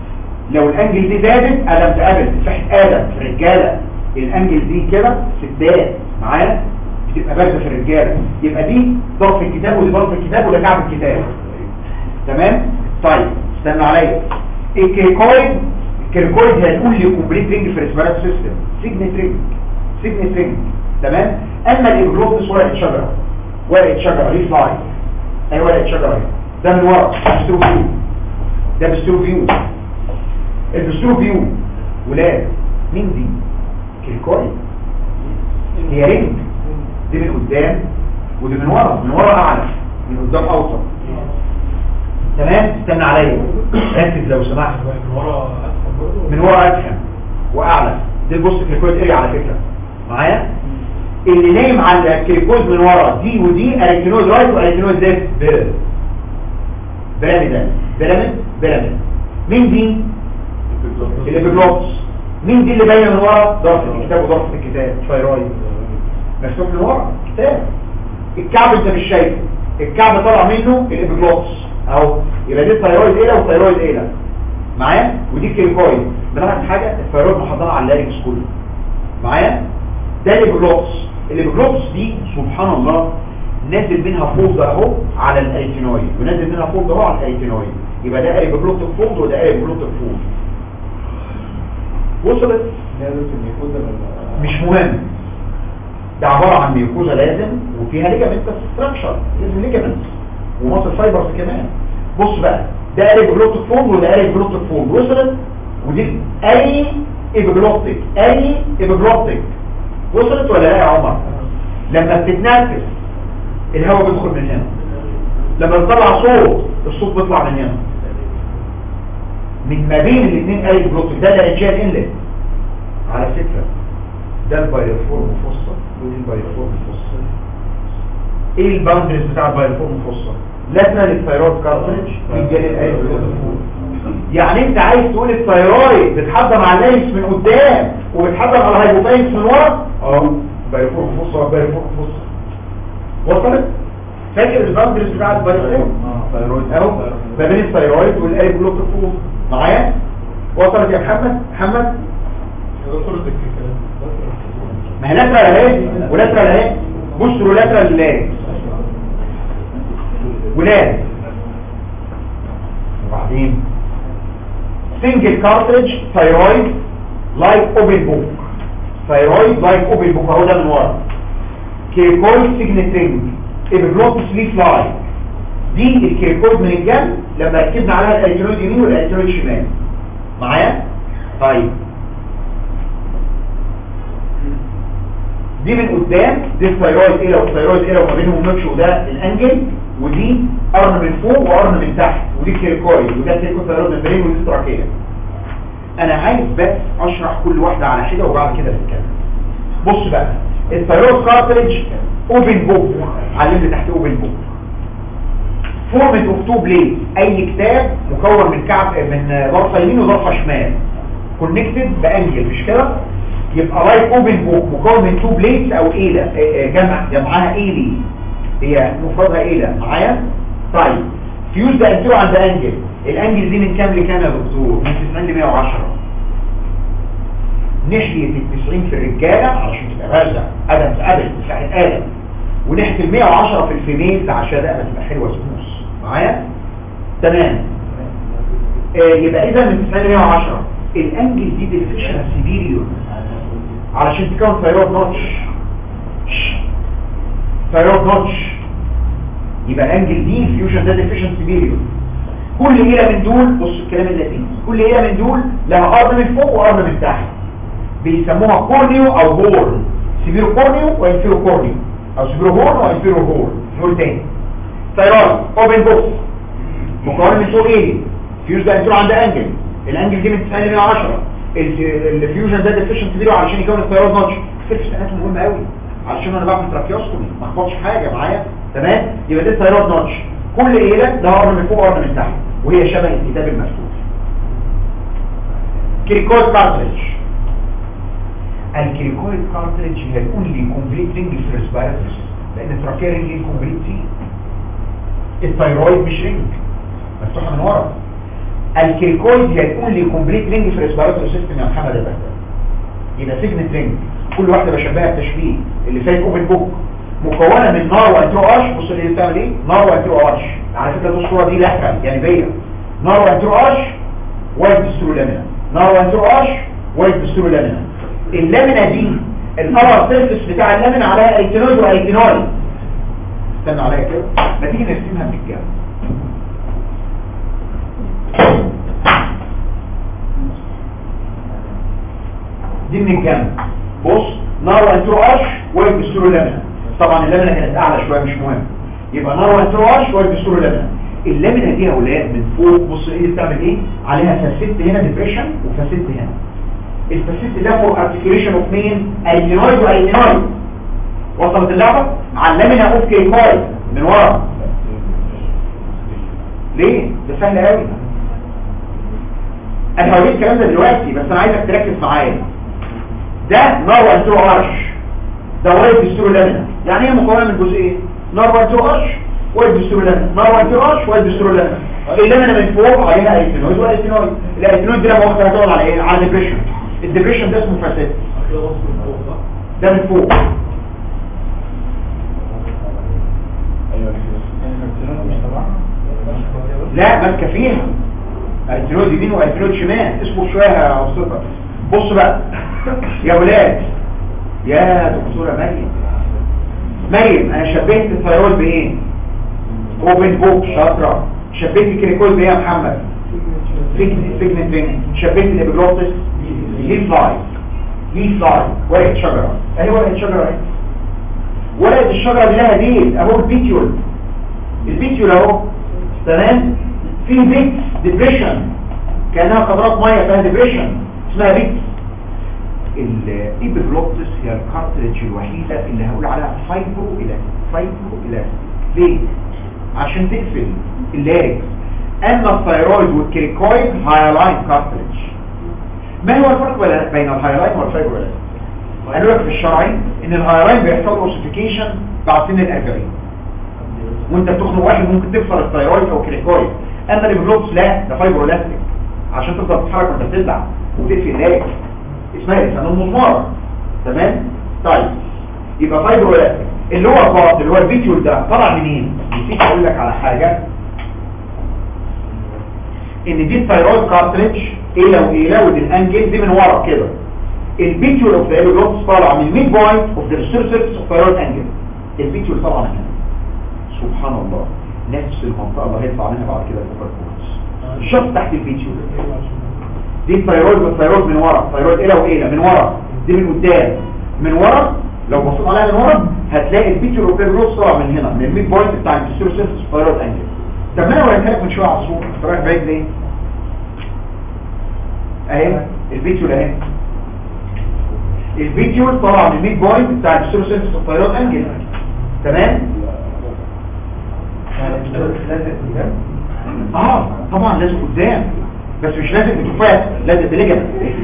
لو الانجل دي زادت ادم تقابل تفاحة ادم في الرجالة الانجل دي كده ستات معايا بتبقى بارزة في الرجالة يبقى دي ضرف الكتاب ودي ضرف الكتاب وده كعب الكتاب تمام طيب استنى عليا الكيركويد الكيركويد هي تقول لي كومبليت رينج في الريسبيرات سيستم سيجنت رينج سيجنت رينج تمام اما الايجلوتس ورقه شجره ورقه شجره ريف لاين اي ورقه شجره اهي ده من ورا بسترو فيو ده بسترو فيو البسترو فيو ولاد مين دي كيركويد هي رينج دي من قدام ودي من ورا من ورا اعلى من قدام اوسط تمام استنى عليا ركز لو سمحت من ورا أسفل برضه من ورا ادخن واعلى دي بص كريكويد اريا على فكره معايا اللي نايم على الكريكويد من ورا دي ودي اريتينويد رايت واريتينويد ليفت بيراميد بيراميد بيراميد بيراميد مين دي الابيجلوتس مين دي اللي باينه من ورا ضرف الكتاب وضرف الكتاب ثايرويد مكتوب من ورا كتاب الكعب انت مش شايفه الكعب طالع منه الابيجلوتس اهو يبقى دي الثايرويد ايه والثايرويد ايه معايا ودي كيركويد بنعمل حاجه الثايرويد محضره على اللاريكس كله معايا ده الابيجلوتس الابيجلوتس دي سبحان الله نازل منها فولد اهو على الاريتينويد ونازل منها فولد اهو على الاريتينويد يبقى ده اريبيجلوتيك فولد وده اريبيجلوتيك فولد وصلت لازم الميكوزا ولا مش مهم ده عبارة عن ميوكوزا لازم وفيها ليجامنت ستراكشر لازم ليجامنت ومصل فايبرز كمان بص بقى ده قالب جلوتيك فولد وده قالب جلوتيك فولد وصلت ودي اي ايبجلوتيك اي ايبجلوتيك وصلت ولا لا يا عمر لما بتتنفس الهواء بيدخل من هنا لما تطلع صوت الصوت بيطلع من هنا من ما بين الاثنين قالب جلوتيك ده الانشاء انلت على فكرة ده البايرفورم فصل ودي البايرفورم فصل ايه الباوندريز بتاع البايرفورم فصل لاترال الثيرويد كارتريج يجي للأيض يعني انت عايز تقول الثيرويد بتحضر على الليس من قدام وبتحضر على الهايبوثايمس من ورا اه بايرفورم فصل بايرفورم فصل وصلت فاكر الباوندريز بتاع البايرفورم اه ثايرويد اهو ما بين الثيرويد والقلب جلوكوفوز معايا وصلت يا محمد محمد ما هي لاترال اهي ولاترال اهي بوسترو لاترال لاج ولاد وبعدين سنجل كارتريج ثايرويد لايك اوبن بوك ثايرويد لايك اوبن بوك اهو ده من ورا كيركويد سيجنترينج ابيجلوتس لي فلاي دي الكيركويد من الجنب لما ركبنا عليها الالكترود يمين والالكترود شمال معايا طيب دي من قدام دي الثيرويد ايه والثيرويد ايه وما بينهم نوتش وده الانجل ودي قرن من فوق وقرن من تحت ودي الكيركويد وده الكيركوثيرويد ممبرين ودي التراكيه انا عايز بس اشرح كل واحده على حده وبعد كده نتكلم بص بقى الثيرويد كارتريج اوبن بوك علم لي تحت اوبن بوك فورمة اوف تو بليد اي كتاب مكون من كعب من ضرفه يمين وضرفه شمال كونكتد بانجل مش كده يبقى لايك اوبن بوك مكون من تو بليدز او ايله آه، آه، جمع جمعها ايلي هي مفردها ايله معايا طيب فيوز ده انترو عند انجل الانجل دي من كام لكام يا دكتور من 90 ل 110 ناحيه ال 90 في الرجاله علشان تبقى غازه ادم في ادم مساحه ادم وناحيه ال 110 في الفيميل عشان ده تبقى حلوه سموث معايا تمام آه يبقى اذا من 90 ل 110 الانجل دي ديفيشن سيبيريور علشان تكون ثيرويد نوتش ثيرويد نوتش يبقى الانجل دي فيوجن ده ديفيشن سيبيريور كل ايله من دول بص الكلام اللاتيني كل ايله من دول لها قرن من فوق وقرن من تحت بيسموها كورنيو او هورن سيبيرو كورنيو وانفيرو كورنيو او سيبيرو هورن وانفيرو هورن نقول تاني ثيرويد اوبن بوكس مكون من فوق ايه فيوز ده انتوا عند انجل الانجل دي من 90 ل 110 الفيوجن ده ديفيشن سيبيرو علشان يكون الثيرويد نوتش ست سنوات مهمه قوي علشان انا بعمل تراكيوسكومي ما اخبطش حاجه معايا تمام يبقى ده الثيرويد نوتش كل ايله ده قرن من فوق وقرن من تحت وهي شبه الكتاب المفتوح كيركويد كارتريج الكيركويد كارتريج هي الاونلي كومبليت رينج في الريسبيراتوري لان التراكيه رينج انكمبليت فيه الثيرويد مش رينج مفتوحه من ورا الكيكويد هي الاونلي كومبليت رينج في الريسبيراتوري سيستم يا محمد البهدل يبقى سيجنت رينج كل واحده بشبهها بتشبيه اللي فات اوبن بوك مكونه من نار وانترو اش بص اللي بتعمل ايه نار وانترو اش على فكره دي الصوره دي لحمه جانبيه نار وانترو اش وايت بسترو لامينا نار وانترو اش وايت بسترو لامينا اللامينا دي الابر سيرفيس بتاع اللامينا عليها ايتينويد وايتينويد استنى عليا كده ما تيجي نرسمها من الجنب دي من الجنب بص نار وانترو اش وايت بسترو لامينا طبعا اللامينا كانت اعلى شويه مش مهم يبقى نار وانترو اش وايت بسترو لامينا اللامينا دي يا اولاد من فوق بص ايه بتعمل ايه عليها فاسيت هنا ديبريشن وفاسيت هنا الفاسيت ده فور ارتكيوليشن اوف مين اينويد واينويد وصلت اللعبه على اللامينا اوف كيكويد من ورا ليه ده سهل قوي انا هوريك الكلام ده دلوقتي بس انا عايزك تركز معايا ده نار وانترو ارش ده وايد بيسترو لامينا يعني هي مكونه من جزئين نار وانترو ارش وايد بيسترو لامينا نار وانترو ارش وايد بيسترو لامينا اللامينا من فوق عليها ايتينويد وايتينويد الايتينويد دي لما واخده هتقعد على ايه على ديبريشن الديبريشن ده اسمه فاسد ده من فوق لا ماسكه فيها ايتينويد يمين وايتينويد شمال اسمه شويه اوصفها بص بقى يا ولاد يا دكتوره مريم مريم انا شبهت الثيرويد بايه اوبن بوك شاطره شبهت الكريكويد بايه يا محمد سيجنت رينج شبهت الابيجلوتس ليه سلايد ليه سلايد ورقه شجره اهي ورقه شجره اهي ورقه الشجره دي لها ديل اهو البيتيول البيتيول اهو تمام في بيت ديبريشن كانها قطرات ميه فيها ديبريشن اسمها بيت الإبرلوبتس هي الكارتريج الوحيدة اللي هقول عليها فايبرو إلاستيك فايبرو إلاستيك ليه؟ عشان تقفل اللارج أما الثيرويد والكريكويد هايلاين كارتريج ما هو الفرق بين الهايلاين والفايبرو إلاستيك؟ قالوا لك في الشرعي ان الهايلاين بيحصل له اوسيفيكيشن بعد سن الأربعين وانت بتخنق واحد ممكن تكسر الثيرويد او الكريكويد اما الإبرلوبتس لا ده فايبرو إلاستيك عشان تفضل تتحرك وانت بتزعل وتقفل اللارج اسمها لسان المزمار تمام طيب يبقى فايبرو الاستيك اللي هو الباط اللي هو الفيديو ده طلع منين نسيت اقول لك على حاجه ان دي الثايرويد كارتريدج ايه لو ايه لو دي الانجل دي من ورا كده الفيديو اوف ذا ايلوجلوتس طالع من ميد بوينت اوف ذا سيرفيس اوف ثايرويد انجل الفيديو طالع من هنا سبحان الله نفس المنطقه اللي هيطلع منها بعد كده الفوكال كورس شوف تحت الفيديو دي الثيرويد والثيرويد من ورا الثيرويد ايه وايه من ورا دي من قدام من ورا لو بصيت عليها من ورا هتلاقي الفيتشر اوبيروس طالع من هنا من الميد بوينت بتاع السيرفيس ثيرويد انجل طب ما انا وريتها لك من شويه على الصوره انت رايح بعيد ليه اهي الفيتشر اهي الفيتشر طالع من الميد بوينت بتاع السيرفيس ثيرويد انجل تمام اه طبعا لازم قدام بس مش لازم بتفات لازم بلجنة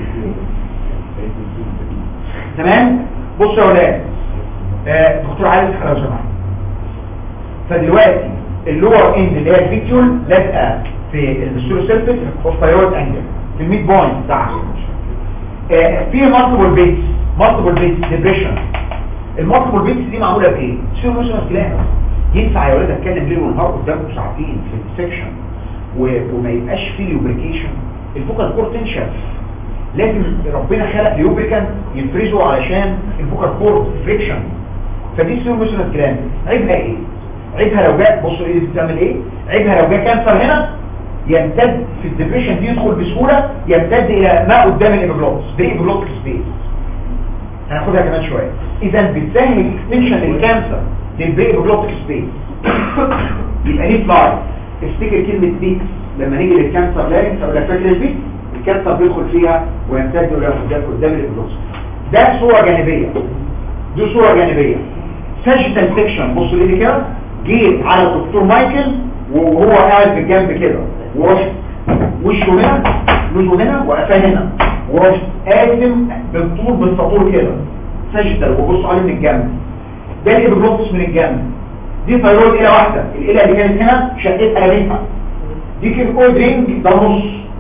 تمام بصوا يا ولاد آه، دكتور علي لو سمحت فدلوقتي اللور اند اللي هي الفيتيول لازقه في السيرو سيرفيس والثيرويد انجل في الميد بوينت بتاعها آه، في مالتيبل بيتس مالتيبل بيتس ديبريشن المالتيبل بيتس دي معموله بايه سيرو موشن كلام ينفع يا ولاد اتكلم ليل ونهار قدامكم ساعتين في السكشن وما يبقاش فيه ليوبريكيشن الفوكال كور تنشف لازم ربنا خلق ليوبريكان يفرزه علشان الفوكال كور فريكشن فدي سيرو موشن كلام عيبها ايه عيبها لو جاء بصوا ايه بتعمل ايه عيبها لو جاء كانسر هنا يمتد في الديبريشن دي يدخل بسهولة يمتد الى ما قدام الابيجلوتس دي ابيجلوتس سبيس هناخدها كمان شوية اذا بتسهل اكستنشن للكانسر للبري ابيجلوتيك سبيس يبقى ليه فلاي افتكر كلمة بيكس لما نيجي للكانسر لارنكس او فاكر البيك الكانسر بيدخل فيها ويمتد الى قدام قدام الابيجلوتس ده صورة جانبية دي صورة جانبية ساجيتال سيكشن بصوا لي كده جيت على الدكتور مايكل وهو قاعد في الجنب كده ورحت وشه هنا وشه هنا وقفاه هنا ورحت قاسم بالطول بالسطور كده ساجيتال وبص عليه من الجنب ده الابيجلوتس من الجنب دي ثيرويد إلى واحدة الإلة اللي كانت هنا شقتها لميتها دي كيركويد رينج ده نص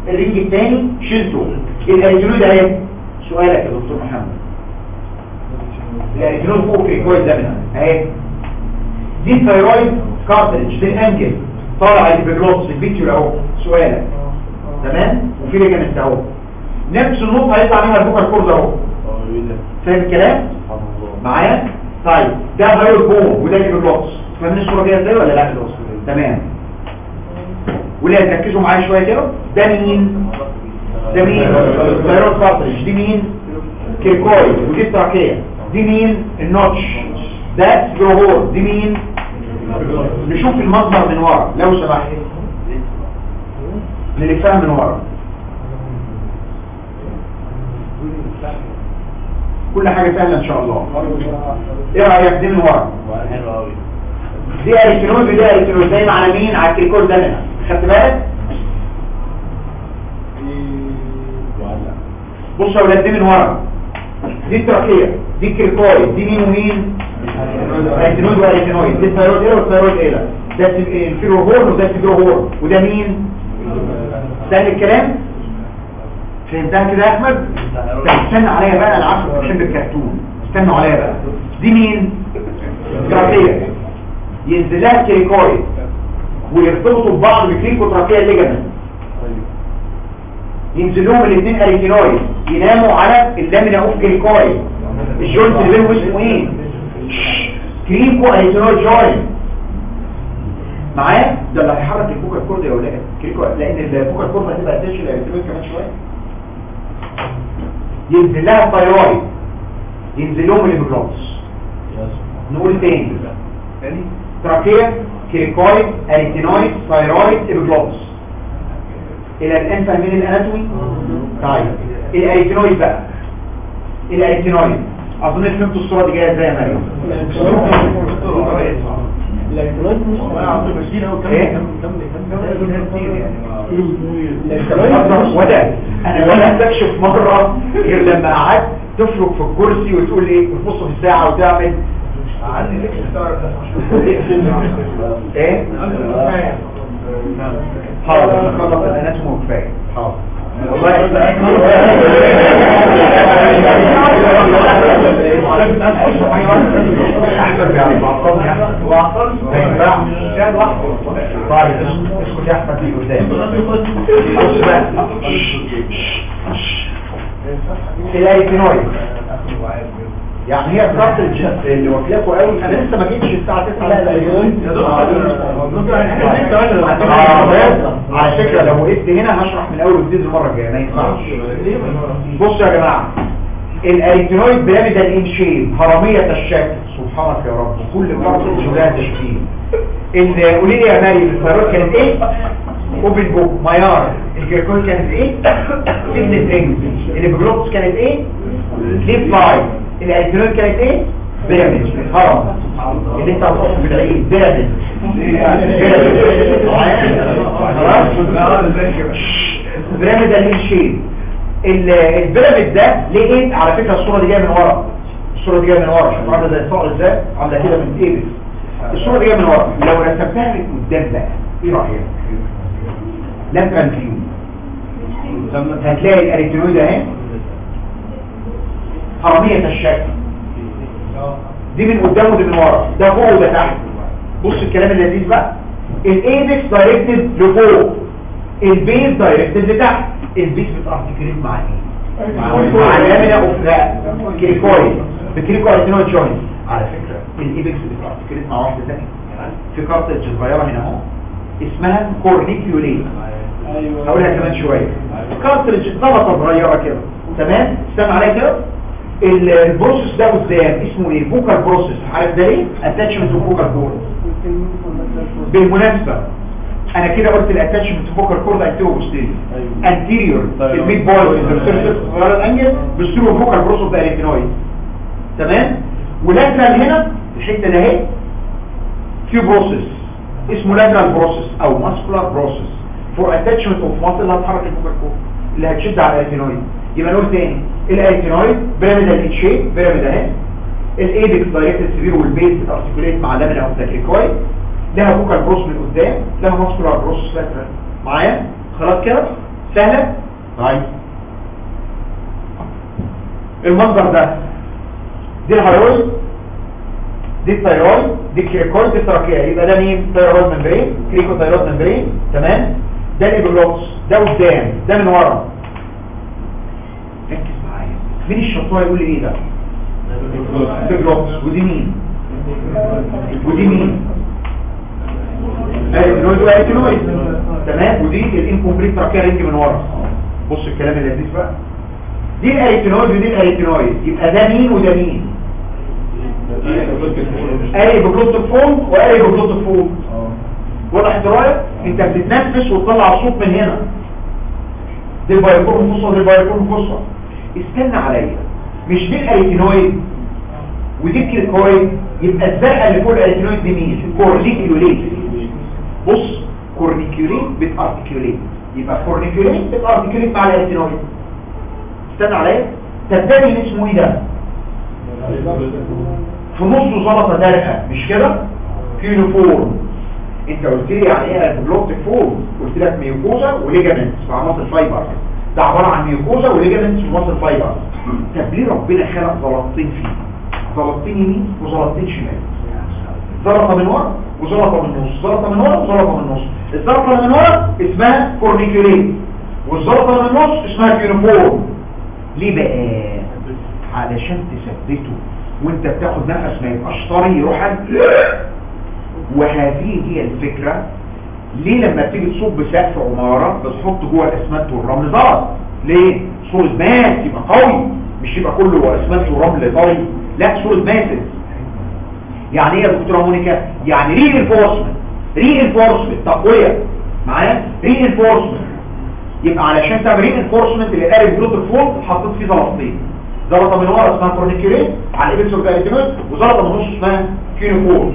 الرينج الثاني شلته الاريتينويد اهي سؤالك يا دكتور محمد الاريتينويد فوق كريكويد ده منها اهي دي الثيرويد كارتريج دي الانجل طالع البيجلوس الفيديو اهو سؤالك تمام وفي ليجمنت اهو نفس النقطه هيطلع منها البوكال كورد اهو فاهم الكلام معايا طيب ده هايرو بون وده البيجلوس فاهمين الصوره دي ازاي ولا لا تمام ولا تركزوا معايا شويه كده ده مين ده مين الثيرويد كارتريج دي مين كيركويد ودي التراكيه دي مين النوتش ده جروهور دي مين نشوف المصدر من ورا لو سمحت نلفها من ورا كل حاجة سهلة ان شاء الله ايه رأيك دي من ورا دي اريتينوز ودي اريتينوز دايما على مين على الكريكول ده هنا خدت بالك بصوا يا ولاد دي من ورا دي التراكية دي الكريكويد دي مين ومين اريتينوز واريتينويد دي الثيرويد ايه والثيرويد ايه ده ده الفيروهورن وده الفيروهورن وده مين سهل الكلام فهمتها كده يا احمد طب استنى عليا بقى انا عارف بحب الكرتون استنوا عليا بقى دي مين تراكيه ينزل لها الكريكويد ويرتبطوا ببعض بكليكو تراكيه ليجامنت ينزل لهم الاثنين اريتينويد يناموا على اللامينا اوف كريكويد الجوينت اللي بينهم اسمه ايه كريكو اريتينويد جوينت معايا ده اللي هيحرك الفوكال كورد يا ولاد كريكو لان الفوكال كورد هتبقى اتش الاريتينويد كمان شويه ينزل لها الثايرويد ينزل لهم الهيموجلوبس نقول تاني تراكيه كريكويد اريتينويد ثايرويد هيموجلوبس الى الان فاهمين الاناتومي طيب الاريتينويد بقى الاريتينويد اظن فهمتوا الصوره دي جايه ازاي يا مريم وده انا ولا تكشف مرة غير لما قعدت تفرك في الكرسي وتقول ايه وتبص في الساعة وتعمل ايه حاضر نخلص الاناتوم وكفايه حاضر احمد يعني معطل يعني معطل كان لحظه طيب اسكت يا احمد في قدام بص بقى الاريتينويد يعني هي الضغط اللي واكلاكوا قوي انا لسه ما جيتش الساعه 9 لا لا على فكره لو وقفت هنا هشرح من اول وجديد المره الجايه ما ينفعش بصوا يا جماعه الاريتينويد بيراميدال ان شيب هرميه الشكل سبحانك يا رب كل فرد لها تشكيل ان قولي لي يا مريم الفيروس كانت ايه اوبن بوك ميار الكريكول كانت ايه سيجنت رينج البلوكس كانت ايه ليف لاين الاريتينويد كانت ايه بيراميد هرم اللي انت هتحطه في العيد بيراميد بيراميدال ان شيب البيراميد ده ليه ايه على فكره الصوره دي جايه من ورا الصوره دي جايه من ورا شوف عامله زي الصقر ازاي عامله كده من ايه الصوره دي جايه من ورا لو رسمتها من قدام بقى ايه رايك لاترال فيو هتلاقي الاريتينويد اهي حراميه الشكل دي من قدام ودي من ورا ده فوق وده تحت بص الكلام اللذيذ بقى الايبكس دايركتد لفوق البيز دايركتد لتحت البيز بتارتكليت مع ايه مع اللامينا اوف لا كريكويد بكريكويد جوينت على فكره الايبكس بتارتكليت مع واحده ثانيه في كارتج صغيره هنا اهو اسمها كورنيكيوليت هقولها كمان شويه كارتريج ضغطه صغيره كده تمام استنى عليا كده البروسيس ده قدام اسمه ايه فوكال بروسيس عارف ده ليه اتاتشمنت فوكال كورد بالمناسبه انا كده قلت الاتاتشمنت فوكال كورد انتيريور بوستيريور انتيريور الميد بول الانترسيرفس صغيره الانجل بيصيروا فوكال بروسيس ده الريتينويد تمام ولاترال هنا الحته ده اهي في بروسيس اسمه لاترال بروسيس او ماسكولار بروسيس فور اتاتشمنت اوف ماسل اللي هتحرك الفوكال كورد اللي هتشد على الريتينويد يبقى نقول تاني الاريتينويد بيراميدال ان شيب بيراميد اهي الايبكس دايركت سبير والبيز بتارتكوليت مع لامينا اوف ذا كريكويد لها فوكال بروس من قدام لها ماسكولار بروس لاترال معايا خلاص كده سهلة طيب المنظر ده دي الهيرويد دي الثيرويد دي الكريكويد دي التراكية يبقى ده مين ثيرويد ممبرين كريكو ثيرويد ممبرين تمام ده الابلوكس ده قدام ده من ورا ركز معايا مين الشطوره يقول لي ايه ده الابلوكس ودي مين ودي مين الابلوكس والابلوكس تمام ودي الانكمبليت تراكية رينج من ورا بص الكلام اللذيذ بقى دي الاريتينويد ودي الاريتينويد يبقى ده مين وده مين اري بجلوت الفوم واري بجلوت الفوم واضح الدرايه انت بتتنفس وتطلع صوت من هنا دي البايكون فصة دي البايكون فصة استنى عليا مش دي الاريتينويد ودي الكيركويد يبقى الزرقاء اللي فوق الاريتينويد دي مين كورنيكيوليت بص كورنيكيوليت بتارتيكيوليت يبقى كورنيكيوليت بتارتيكيوليت مع الاريتينويد استنى عليا تبتدي اسمه ايه ده في نصه زلطه زرقاء مش كده يونيفورم انت قلت لي يعني ايه البلوكتيك فورم قلت لك ميوكوزا وليجامنتس مع مصل فايبر ده عباره عن ميوكوزا وليجامنتس ومصل فايبر طب ليه ربنا خلق زلطتين فيه زلطتين يمين وزلطتين شمال زلطه من ورا وزلطه من النص زلطه من ورا وزلطه من النص الزلطه اللي من ورا اسمها كورنيكوليت والزلطه اللي من النص اسمها يونيفورم ليه بقى علشان تثبته وانت بتاخد نفس ما يبقاش طري يروح وهذه هي الفكرة ليه لما تيجي تصب سقف عمارة بتحط جوه الاسمنت والرمل زلط ليه صورة ماس يبقى قوي مش يبقى كله اسمنت ورمل طري لا صورة ماسد يعني ايه يا دكتوره مونيكا يعني ري انفورسمنت ري انفورسمنت تقويه معايا ري انفورسمنت يبقى علشان تعمل ري انفورسمنت اللي قارب بلوت الفوق حطيت فيه زلطتين زلطه من ورا اسمها كورنيكوليت على الابيكس والجاليتينويد وزلطه من النص اسمها كينوفور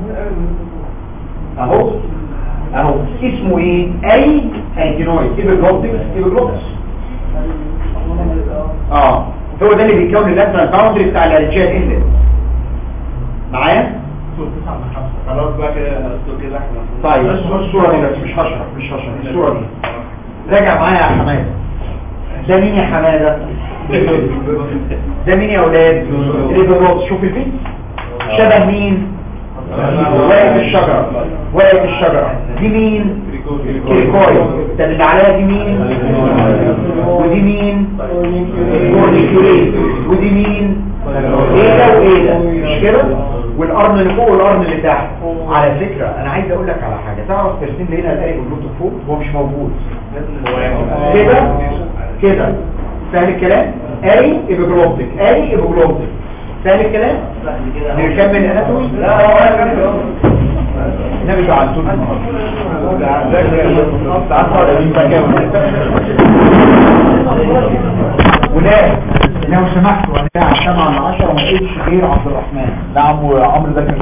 اهو اهو اسمه ايه اي ايتينويد ايبيجلوتكس ايبيجلوتكس اه هو ده اللي بيكون اللاترال باوندري بتاع الاريتشيال اندكس معايا خلاص بقى كده قصته كده احنا طيب الصوره دي بس مش هشرح مش هشرح الصوره دي راجع معايا يا حماده ده مين يا حماده ده مين يا اولاد الايبيجلوتكس شوف البيت شبه مين ورقة الشجرة ورقة الشجرة دي مين كيركوي طب اللي عليها دي مين ودي مين كورنيكوليت ودي مين ايه ده وايه ده مش كده والقرن اللي فوق والقرن اللي تحت على فكرة انا عايز اقول لك على حاجة تعرف ترسم لي هنا القارب والبلوتو فوق هو مش موجود كده كده سهل الكلام اري ايبيجلوبتيك اري ايبيجلوبتيك سهل الكلام نكمل اناتومي لا النبي جعلتونا ولا لو سمحتوا انا سامع من 10 وما لقيتش غير عبد الرحمن نعم وعمرو ده كان